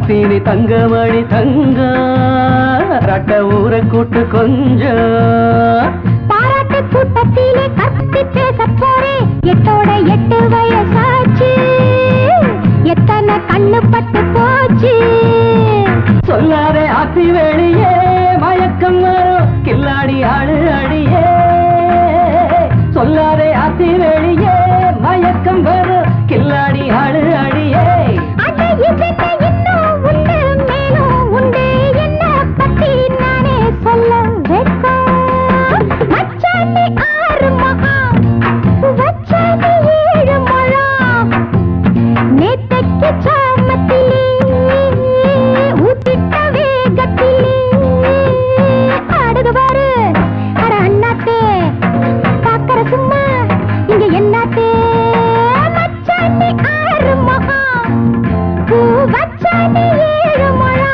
ஹாசினி தங்கமணி தங்க ரட்ட ஊரை கூட்டு கொஞ்சம் பாராட்டு கூட்டத்திலே கத்தி பேச போறே எட்டோட எட்டு வயசாச்சு எத்தனை கண்ணு பட்டு போச்சு சொல்லாதே ஆத்தி வெளியே மயக்கம் வரும் கில்லாடி ஆடு அடியே சொல்லாதே ஆத்தி வெளியே மயக்கம் வரும் கில்லாடி ஆடு அடியே அட இதென்ன இன்னும் உண்டு மேலும் உண்டு என்ன பத்தி நானே சொல்ல வெட்கம் மச்சானி ஆறு மகா வச்சானி ஏழு முழம் நேத்தைக்கு சாமத்திலே ஊத்திட்ட வேகத்திலே ஆடுது பாரு அட அண்ணாத்தே பாக்கற சும்மா இங்க என்னாத்தே மச்சானி ஆறு மகா பூ வச்சானி ஏழு முழம்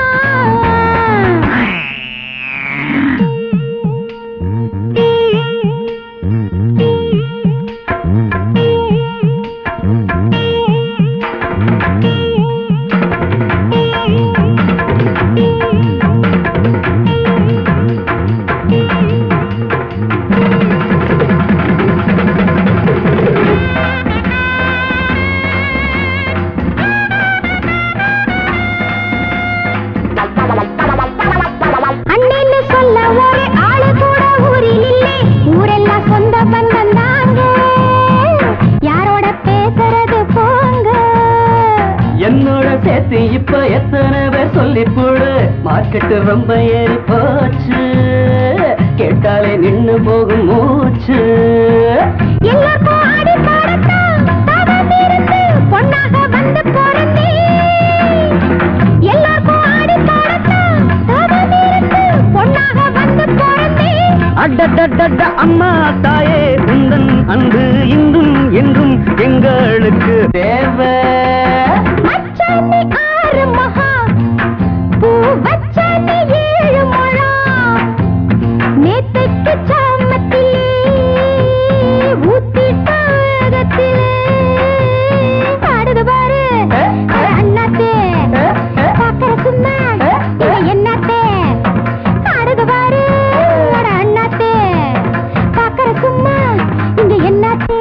அண்ணன்னு சொல்ல ஒரு ஆளு கூட ஊரில் இல்லை ஊரெல்லாம் சொந்த பந்தம் தாங்க யாரோட பேசுறது போங்க என்னோட சேர்த்து இப்ப எத்தனை பேர் சொல்லி போடு மார்க்கெட்டு ரொம்ப ஏறி போச்சு கேட்டாலே நின்னு போகும் மூச்சு எல்லாருக்கும் ஆடி பாடத்தான் தவம் இருந்து பொண்ணாக வந்து பிறந்தே எல்லாருக்கும் ஆடி பாடத்தான் தவம் இருந்து பொண்ணாக வந்து பிறந்தே அடடடட அம்மா தாயே உந்தன் அன்பு இன்றும் என்றும் எங்களுக்கு தேவை மச்சானி ஆறு மகா பூ வச்சானி ஏழு முழம் நேத்தைக்கு சாமத்திலே ஊத்திட்ட வேகத்திலே பாடுது பாரு அட அண்ணாத்தே பாக்கற சும்மா இங்க என்னாத்தே பாடுது பாரு அட அண்ணாத்தே பாக்கற சும்மா இங்க என்னாத்தே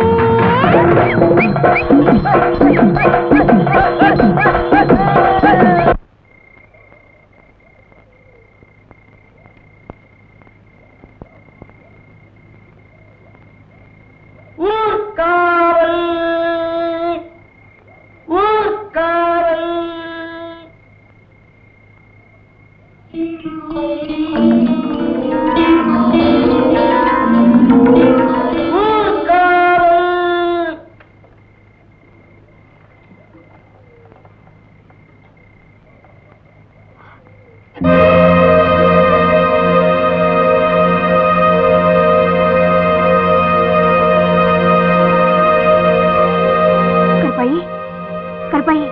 கருப்பாயி கருப்பாயி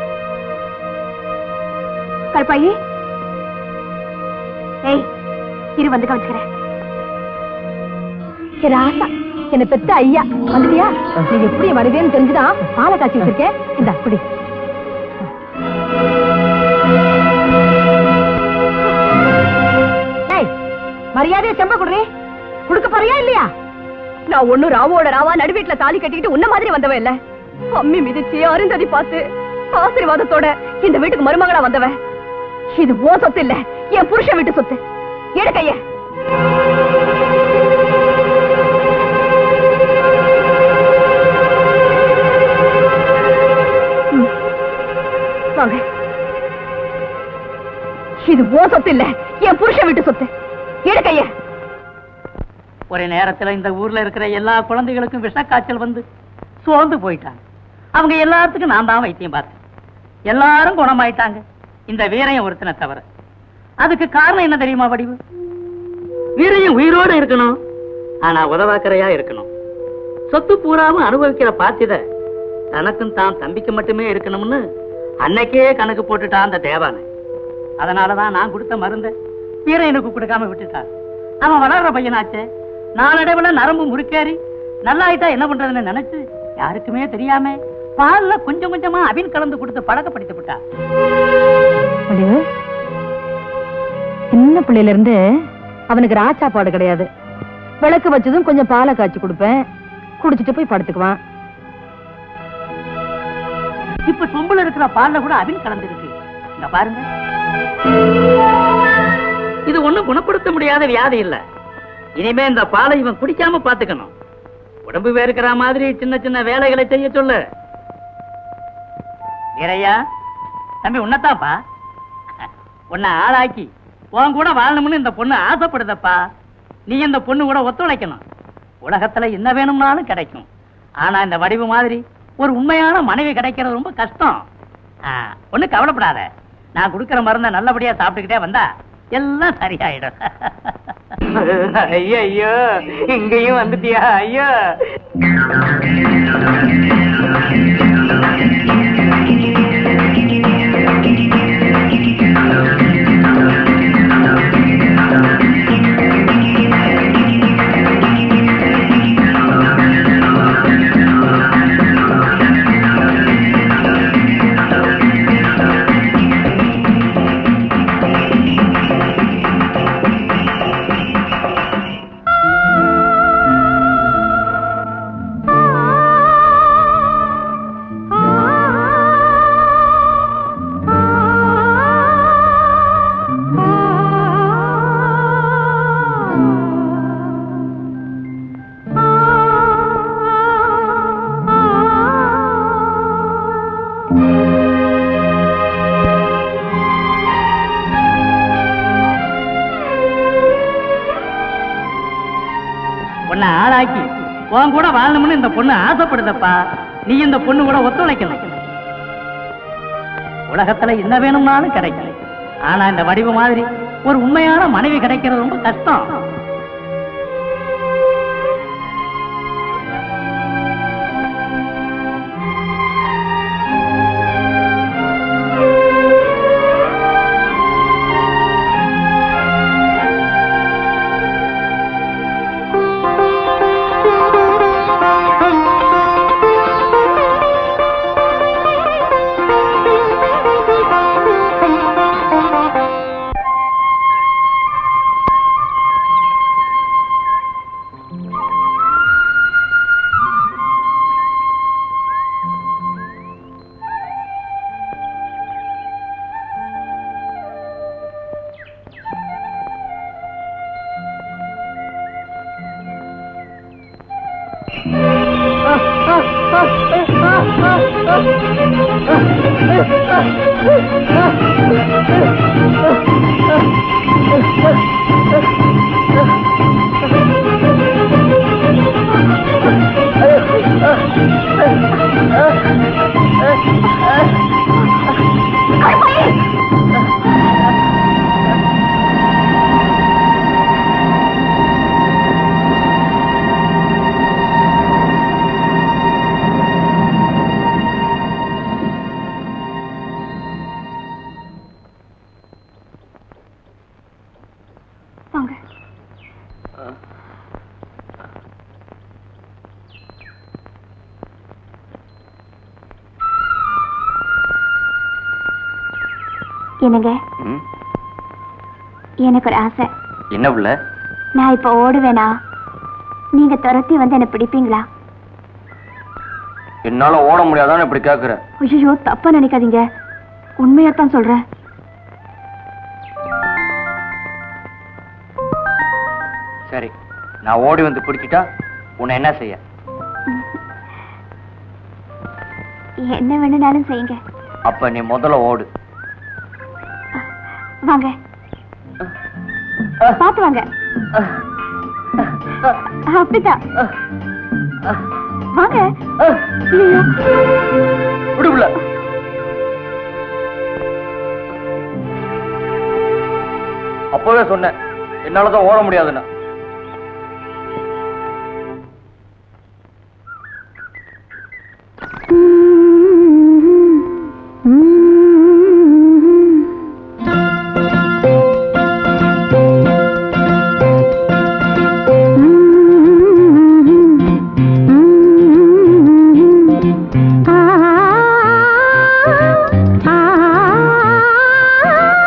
கருப்பாயி ஏய் இரு வந்து கவனிச்சுக்கிறேன் ராசா என்ன பெத்த ஐயா வந்துட்டியா நீ எப்படி வருவேன்னு தெரிஞ்சுதான் பாலை காய்ச்சி வச்சிருக்கேன் இந்த குடி ஏய், மரியாதையா செம்ப குடுறி குடுக்க போறியா இல்லையா நான் ஒண்ணும் ராவோட ராவா நடுவீட்டுல தாலி கட்டிக்கிட்டு உன்ன மாதிரி வந்தவன் இல்ல அம்மி மிதிச்சு அருந்ததி பார்த்து ஆசீர்வாதத்தோட இந்த வீட்டுக்கு மருமகளா வந்தவன் இது ஓ சொத்து இல்ல என் புருஷன் வீட்டு சொத்து எடு கைய ம். வாங்க இது ஓ சொத்து இல்ல என் புருஷன் வீட்டு சொத்து எடு கைய ஒரு நேரத்துல இந்த ஊர்ல இருக்கிற எல்லா குழந்தைகளுக்கும் விஷக்காய்ச்சல் வந்து சோர்ந்து போயிட்டாங்க அவங்க எல்லாத்துக்கும் நான் தான் வைத்தியம் பார்த்தேன் எல்லாரும் குணமாயிட்டாங்க இந்த வீரையும் ஒருத்தனை தவிர அதுக்கு காரணம் என்ன தெரியுமா வடிவு வீரையும் உயிரோட இருக்கணும் ஆனா உதவாக்கரையா இருக்கணும் சொத்து பூராவும் அனுபவிக்கிற பாத்தித தனக்கும் தான் தம்பிக்கு மட்டுமே இருக்கணும்னு அன்னைக்கே கணக்கு போட்டுட்டான் அந்த தேவானை அதனாலதான் நான் கொடுத்த மருந்த வீரையனுக்கு கொடுக்காம விட்டுட்டான் அவன் வளர்ற பையனாச்சே நாளடைவுல நரம்பு முறுக்கேறி நல்லாயிட்டா என்ன பண்றதுன்னு நினைச்சு யாருக்குமே தெரியாம பால்ல கொஞ்சம் கொஞ்சமா அபின் கலந்து கொடுத்து பழக்கப்படுத்தி விட்டா அட அறிவு சின்ன பிள்ளையில இருந்து அவனுக்கு ராச்சாப்பாடு கிடையாது விளக்கு வச்சதும் கொஞ்சம் பாலை காய்ச்சி கொடுப்பேன் குடிச்சிட்டு போய் படுத்துக்குவான் இப்ப சொம்புல இருக்கிற பால்ல கூட அபின் கலந்துருக்கு இங்க பாருங்க இது ஒண்ணும் குணப்படுத்த முடியாத வியாதி இல்ல இனிமே இந்த பாலை இவன் குடிக்காம பாத்துக்கணும் உடம்பு வேறுக்கிற மாதிரி சின்ன சின்ன வேலைகளை செய்ய சொல்லு வீரையா தம்பி உன்னத்தாப்பா உன்னை ஆளாக்கி உன் கூட வாழணும்னு இந்த பொண்ணு ஆசைப்படுதப்பா நீ இந்த பொண்ணு கூட ஒத்துழைக்கணும் உலகத்துல என்ன வேணும்னாலும் கிடைக்கும் ஆனா இந்த வடிவு மாதிரி ஒரு உண்மையான மனைவி கிடைக்கிறது ரொம்ப கஷ்டம் ஒண்ணு கவலைப்படாத நான் கொடுக்கிற மருந்தை நல்லபடியா சாப்பிட்டுக்கிட்டே வந்தா எல்லாம் சரியாயிடும் ஐயோ ஐயோ இங்கேயும் வந்துட்டியா ஐயோ உன்னை ஆளாக்கி உன் கூட வாழணும்னு இந்த பொண்ணு ஆசைப்படுதப்பா நீ இந்த பொண்ணு கூட ஒத்துழைக்கணும் உலகத்துல என்ன வேணும்னாலும் கிடைக்கும் ஆனா இந்த வடிவு மாதிரி ஒரு உண்மையான மனைவி கிடைக்கிறது ரொம்ப கஷ்டம் வாங்க என்னங்க எனக்கு ஒரு ஆசை என்ன புள்ள நான் இப்ப ஓடுவேனா நீங்க துரத்தி வந்து என்ன பிடிப்பீங்களா என்னால ஓட முடியாதான்னு இப்படி கேக்குற ஐயோ தப்பா நினைக்காதீங்க உண்மையாத்தான் சொல்றேன் சரி நான் ஓடி வந்து பிடிச்சிட்டா உன்னை என்ன செய்ய என்ன வேணும்னாலும் செய்யுங்க அப்ப நீ முதல்ல ஓடு வாங்க பாத்து வாங்க அப்படிதான் வாங்க ஐயையோ. விடுபுல அப்பவே சொன்னேன் என்னாலதான் ஓட முடியாதுன்னு ஆ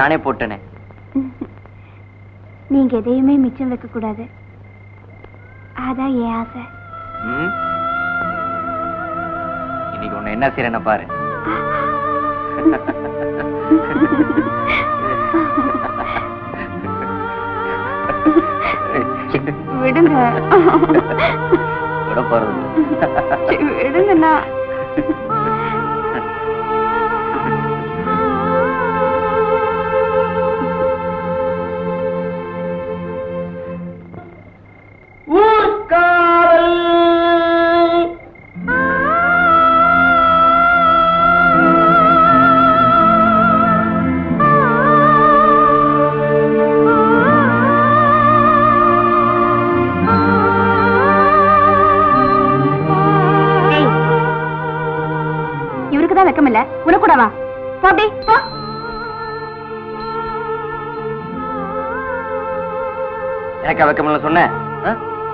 நானே போட்டேனே நீங்க எதையுமே மிச்சம் வைக்க கூடாது அதான் என் ஆசை ம்? இன்னைக்கு உன்னை என்ன செய்யறேன்னு பாரு விடுங்க விட போறது சரி, விடுங்கண்ணா ஏய், இவருக்கு தான் வெக்கம் இல்ல உனக்கு கூட வா போ அப்படி போ எனக்கா வைக்கமில்ல சொன்னேன் ஆ?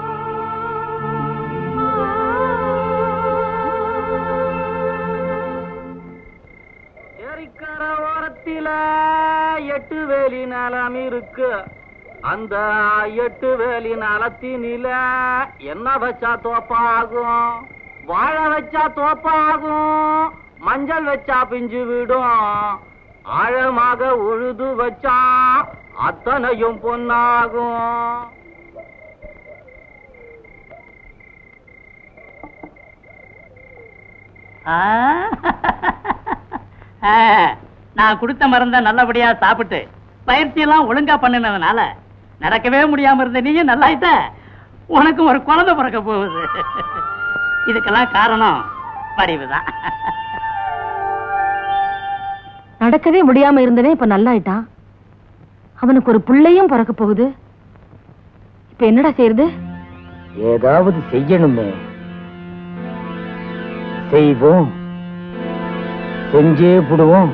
ஏரிக்கர ஓரத்தில எட்டு வேலி நலம் இருக்கு அந்த எட்டு வேலி நலத்தினில என்ன வச்சா தோப்பாகும் வாழை வச்சா தோப்பாகும் மஞ்சள் வச்சா பிஞ்சு விடும் ஆழமாக உழுது வச்சா அத்தனையும் பொன்னாகும் ஆ, ஆ, நான் கொடுத்த மருந்த நல்லபடியா சாப்பிட்டு பயிற்சி எல்லாம் ஒழுங்கா பண்ணினதுனால நடக்கவே முடியாம இருந்த நீயும் நல்லாயிட்ட உனக்கும் ஒரு குழந்தை பிறக்க போகுது இதுக்கெல்லாம் காரணம் பரிவுதான் நடக்கவே முடியாம இருந்தவன் இப்ப நல்லாயிட்டான் அவனுக்கு ஒரு பிள்ளையும் பிறக்க போகுது இப்ப என்னடா செய்யறது ஏதாவது செய்யணுமே செய்வோம் செஞ்சே புடுவோம்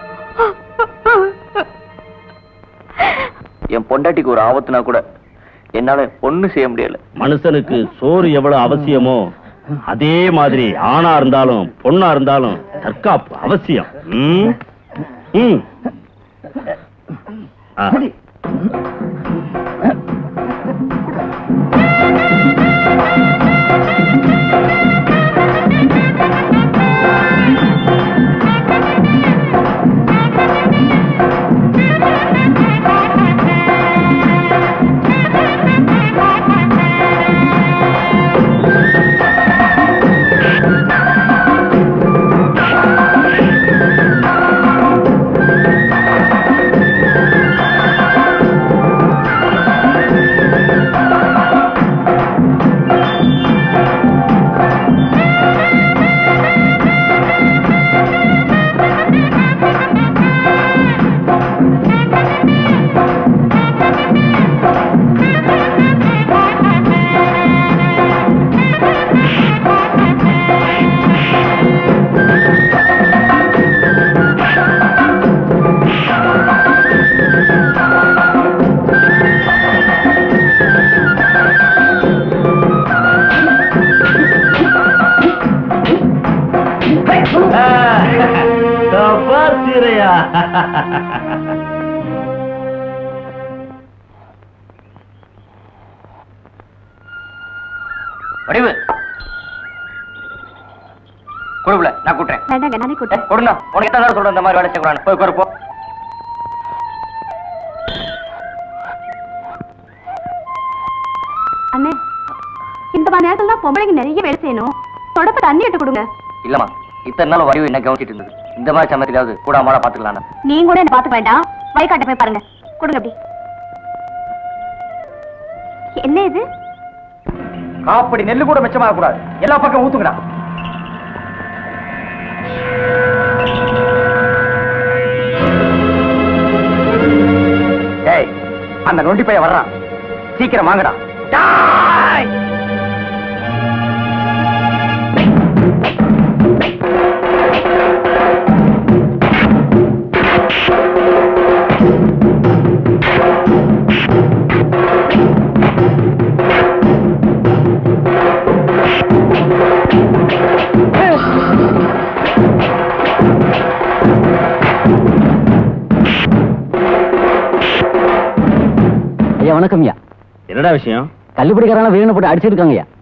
என் பொண்டாட்டிக்கு ஒரு ஆபத்துனா கூட என்னால ஒண்ணும் செய்ய முடியல மனுஷனுக்கு சோறு எவ்வளவு அவசியமோ அதே மாதிரி ஆணா இருந்தாலும் பொண்ணா இருந்தாலும் தற்காப்பு அவசியம் ம்? ம். ஆ. சபாசிரையா வடிவு கொடுக்கல நான் கூட்டுறேன் வேண்டாங்க நானே கூட்டேன் கொடுங்க உனக்கு எத்தனை தடவை சொல்றேன் இந்த மாதிரி வேலை செய்யக்கூடாது போய் உட்காரு போ அண்ணே இந்த மாதிரி நேரத்துல தான் பொம்பளைங்க நிறைய வேலை செய்யணும் தொடப்ப தண்ணி எடுத்து கொடுங்க இல்லம்மா இத்தனை நாள் வடிவு என்ன கவனிச்சிட்டு இருந்தது இந்த மாதிரி சமயத்திலாவது கூட மாட பாத்துக்கலாம் நீங்க கூட என்ன பாத்துக்க வேண்டாம் வயக்காட்ட போய் பாருங்க கொடுங்க அப்படி என்ன இது காப்படி நெல்லு கூட மிச்சமாக கூடாது எல்லா பக்கம் ஊத்துங்கடா ஏய் அந்த நொண்டி பையன் வர்றான் சீக்கிரம் வாங்கடா டேய்! ஐயா வணக்கம் ஐயா என்னடா விஷயம் கல்லுப்படிக்காரெல்லாம் வேணும் போட்டு அடிச்சிருக்காங்க ஐயா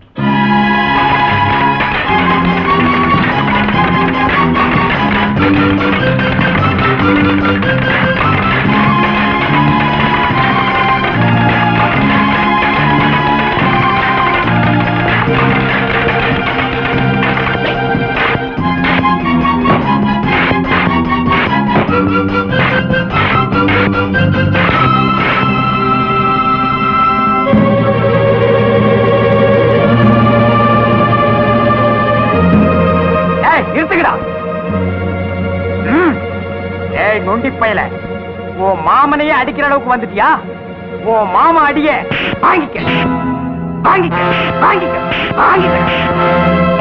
ஏய் நிறுத்துக்கடா ம். ஏய் நொண்டி பயல உன் மாமனையே அடிக்கிற அளவுக்கு வந்துட்டியா உன் மாமா அடிய வாங்கிக்க வாங்கிக்க வாங்கிக்க வாங்கிக்க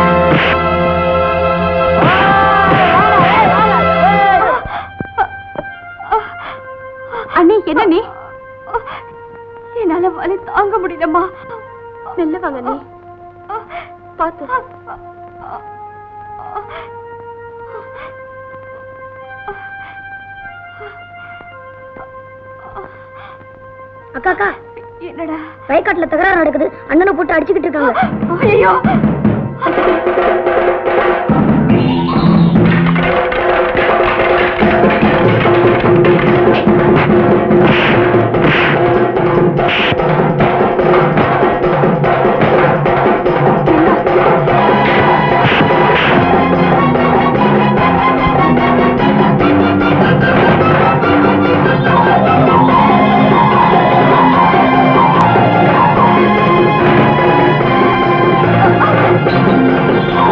அண்ணே என்ன நீ என்னால வலி தாங்க முடியலம்மா மெல்ல வாங்க நீ பாத்து அக்கா அக்கா என்னடா வயக்காட்டுல தகராறு நடக்குது அண்ணனை போட்டு அடிச்சுக்கிட்டு இருக்காங்க ஐயோ ஆ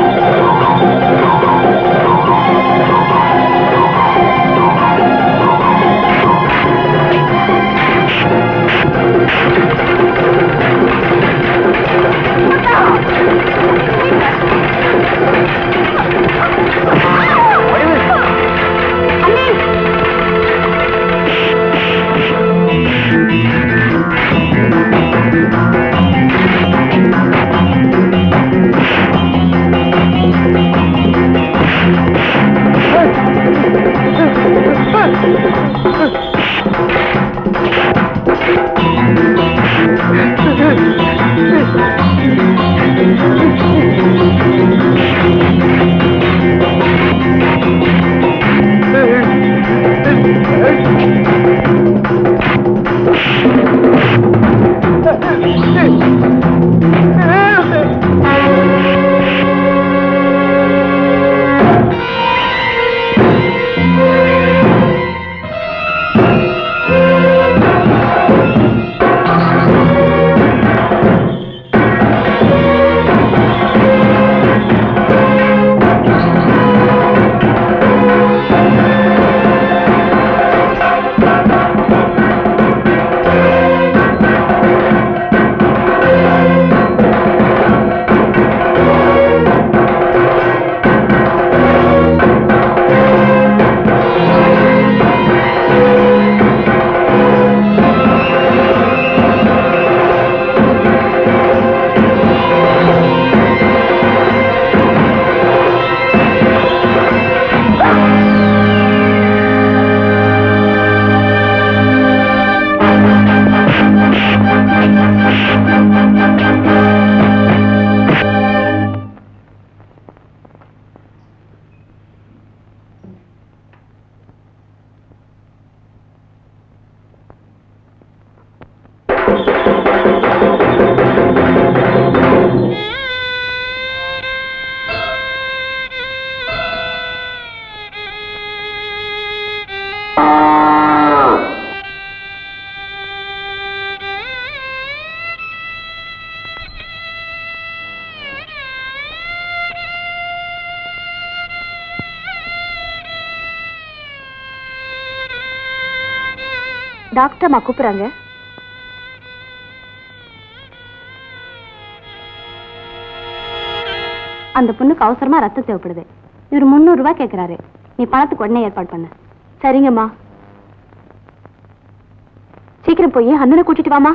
டாக்டர் அம்மா கூப்பிடுறாங்க அந்த பொண்ணுக்கு அவசரமா ரத்தம் தேவைப்படுது இவர் முந்நூறு ரூபாய் கேட்கிறாரு நீ பணத்துக்கு உடனே ஏற்பாடு பண்ணு சரிங்கம்மா சீக்கிரம் போய் அண்ணனை கூட்டிட்டு வாமா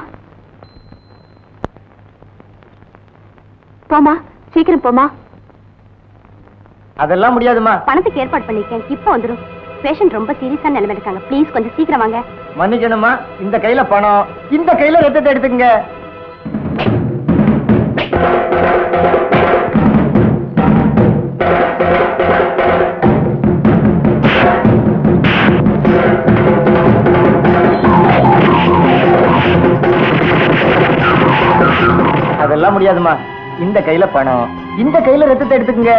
போமா சீக்கிரம் போமா அதெல்லாம் முடியாதுமா பணத்துக்கு ஏற்பாடு பண்ணிருக்கேன் இப்போ வந்துடும் பேஷண்ட் ரொம்ப சீரியஸான நிலைமை இருக்காங்க ப்ளீஸ் கொஞ்சம் சீக்கிரம் வாங்க மன்னிக்கணுமா இந்த கையில பணம் இந்த கையில ரத்தத்தை எடுத்துங்க அதெல்லாம் முடியாதுமா இந்த கையில பணம் இந்த கையில ரத்தத்தை எடுத்துக்கங்க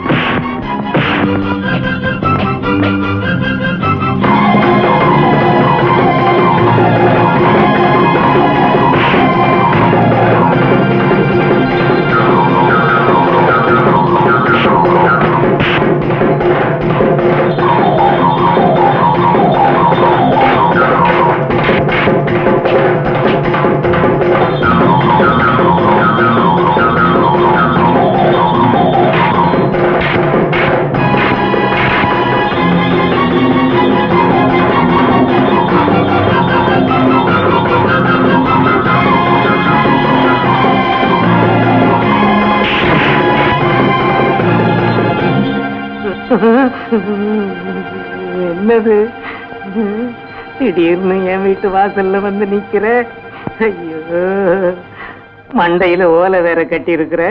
என்னது திடீர்னு என் வீட்டு வாசல்ல வந்து நிக்கிற ஐயோ மண்டையில ஓலை வேற கட்டி இருக்கிற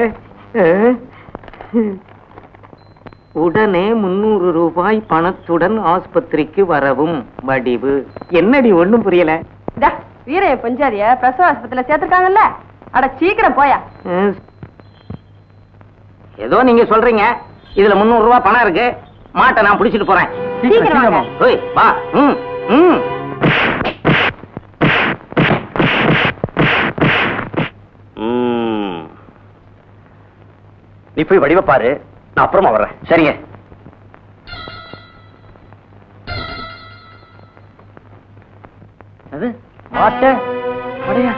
உடனே முன்னூறு ரூபாய் பணத்துடன் ஆஸ்பத்திரிக்கு வரவும் வடிவு என்னடி ஒண்ணும் புரியல வீரைய பஞ்சாதிய பிரசவ ஆஸ்பத்திரியில சேர்த்திருக்காங்கல்ல அட சீக்கிரம் போயா அஹ், ஏதோ நீங்க சொல்றீங்க இதுல முந்நூறு ரூபாய் பணம் இருக்கு மாட்டை நான் பிடிச்சிட்டு போறேன் சீக்கிரம் வாங்க. ஓய் வா ம் ம் ம். நீ போய் வடிவ பாரு நான் அப்புறமா வர்றேன் சரிங்க அது மாட்ட படையா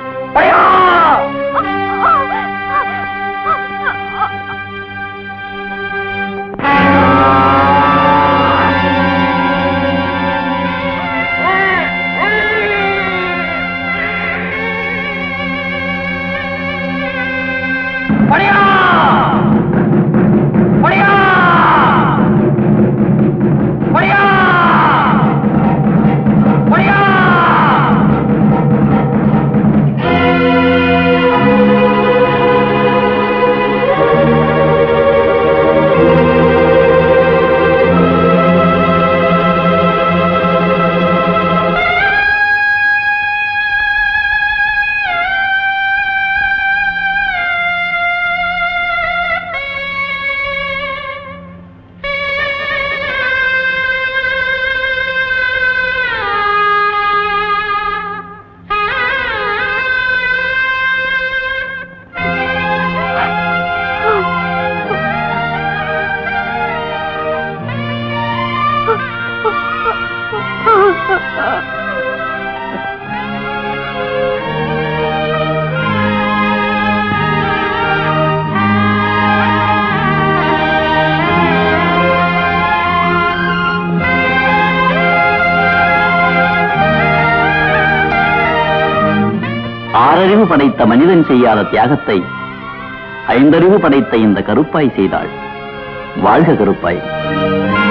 ஆறறிவு படைத்த மனிதன் செய்யாத தியாகத்தை ஐந்தறிவு படைத்த இந்த கருப்பாய் செய்தாள் வாழ்க கருப்பாய்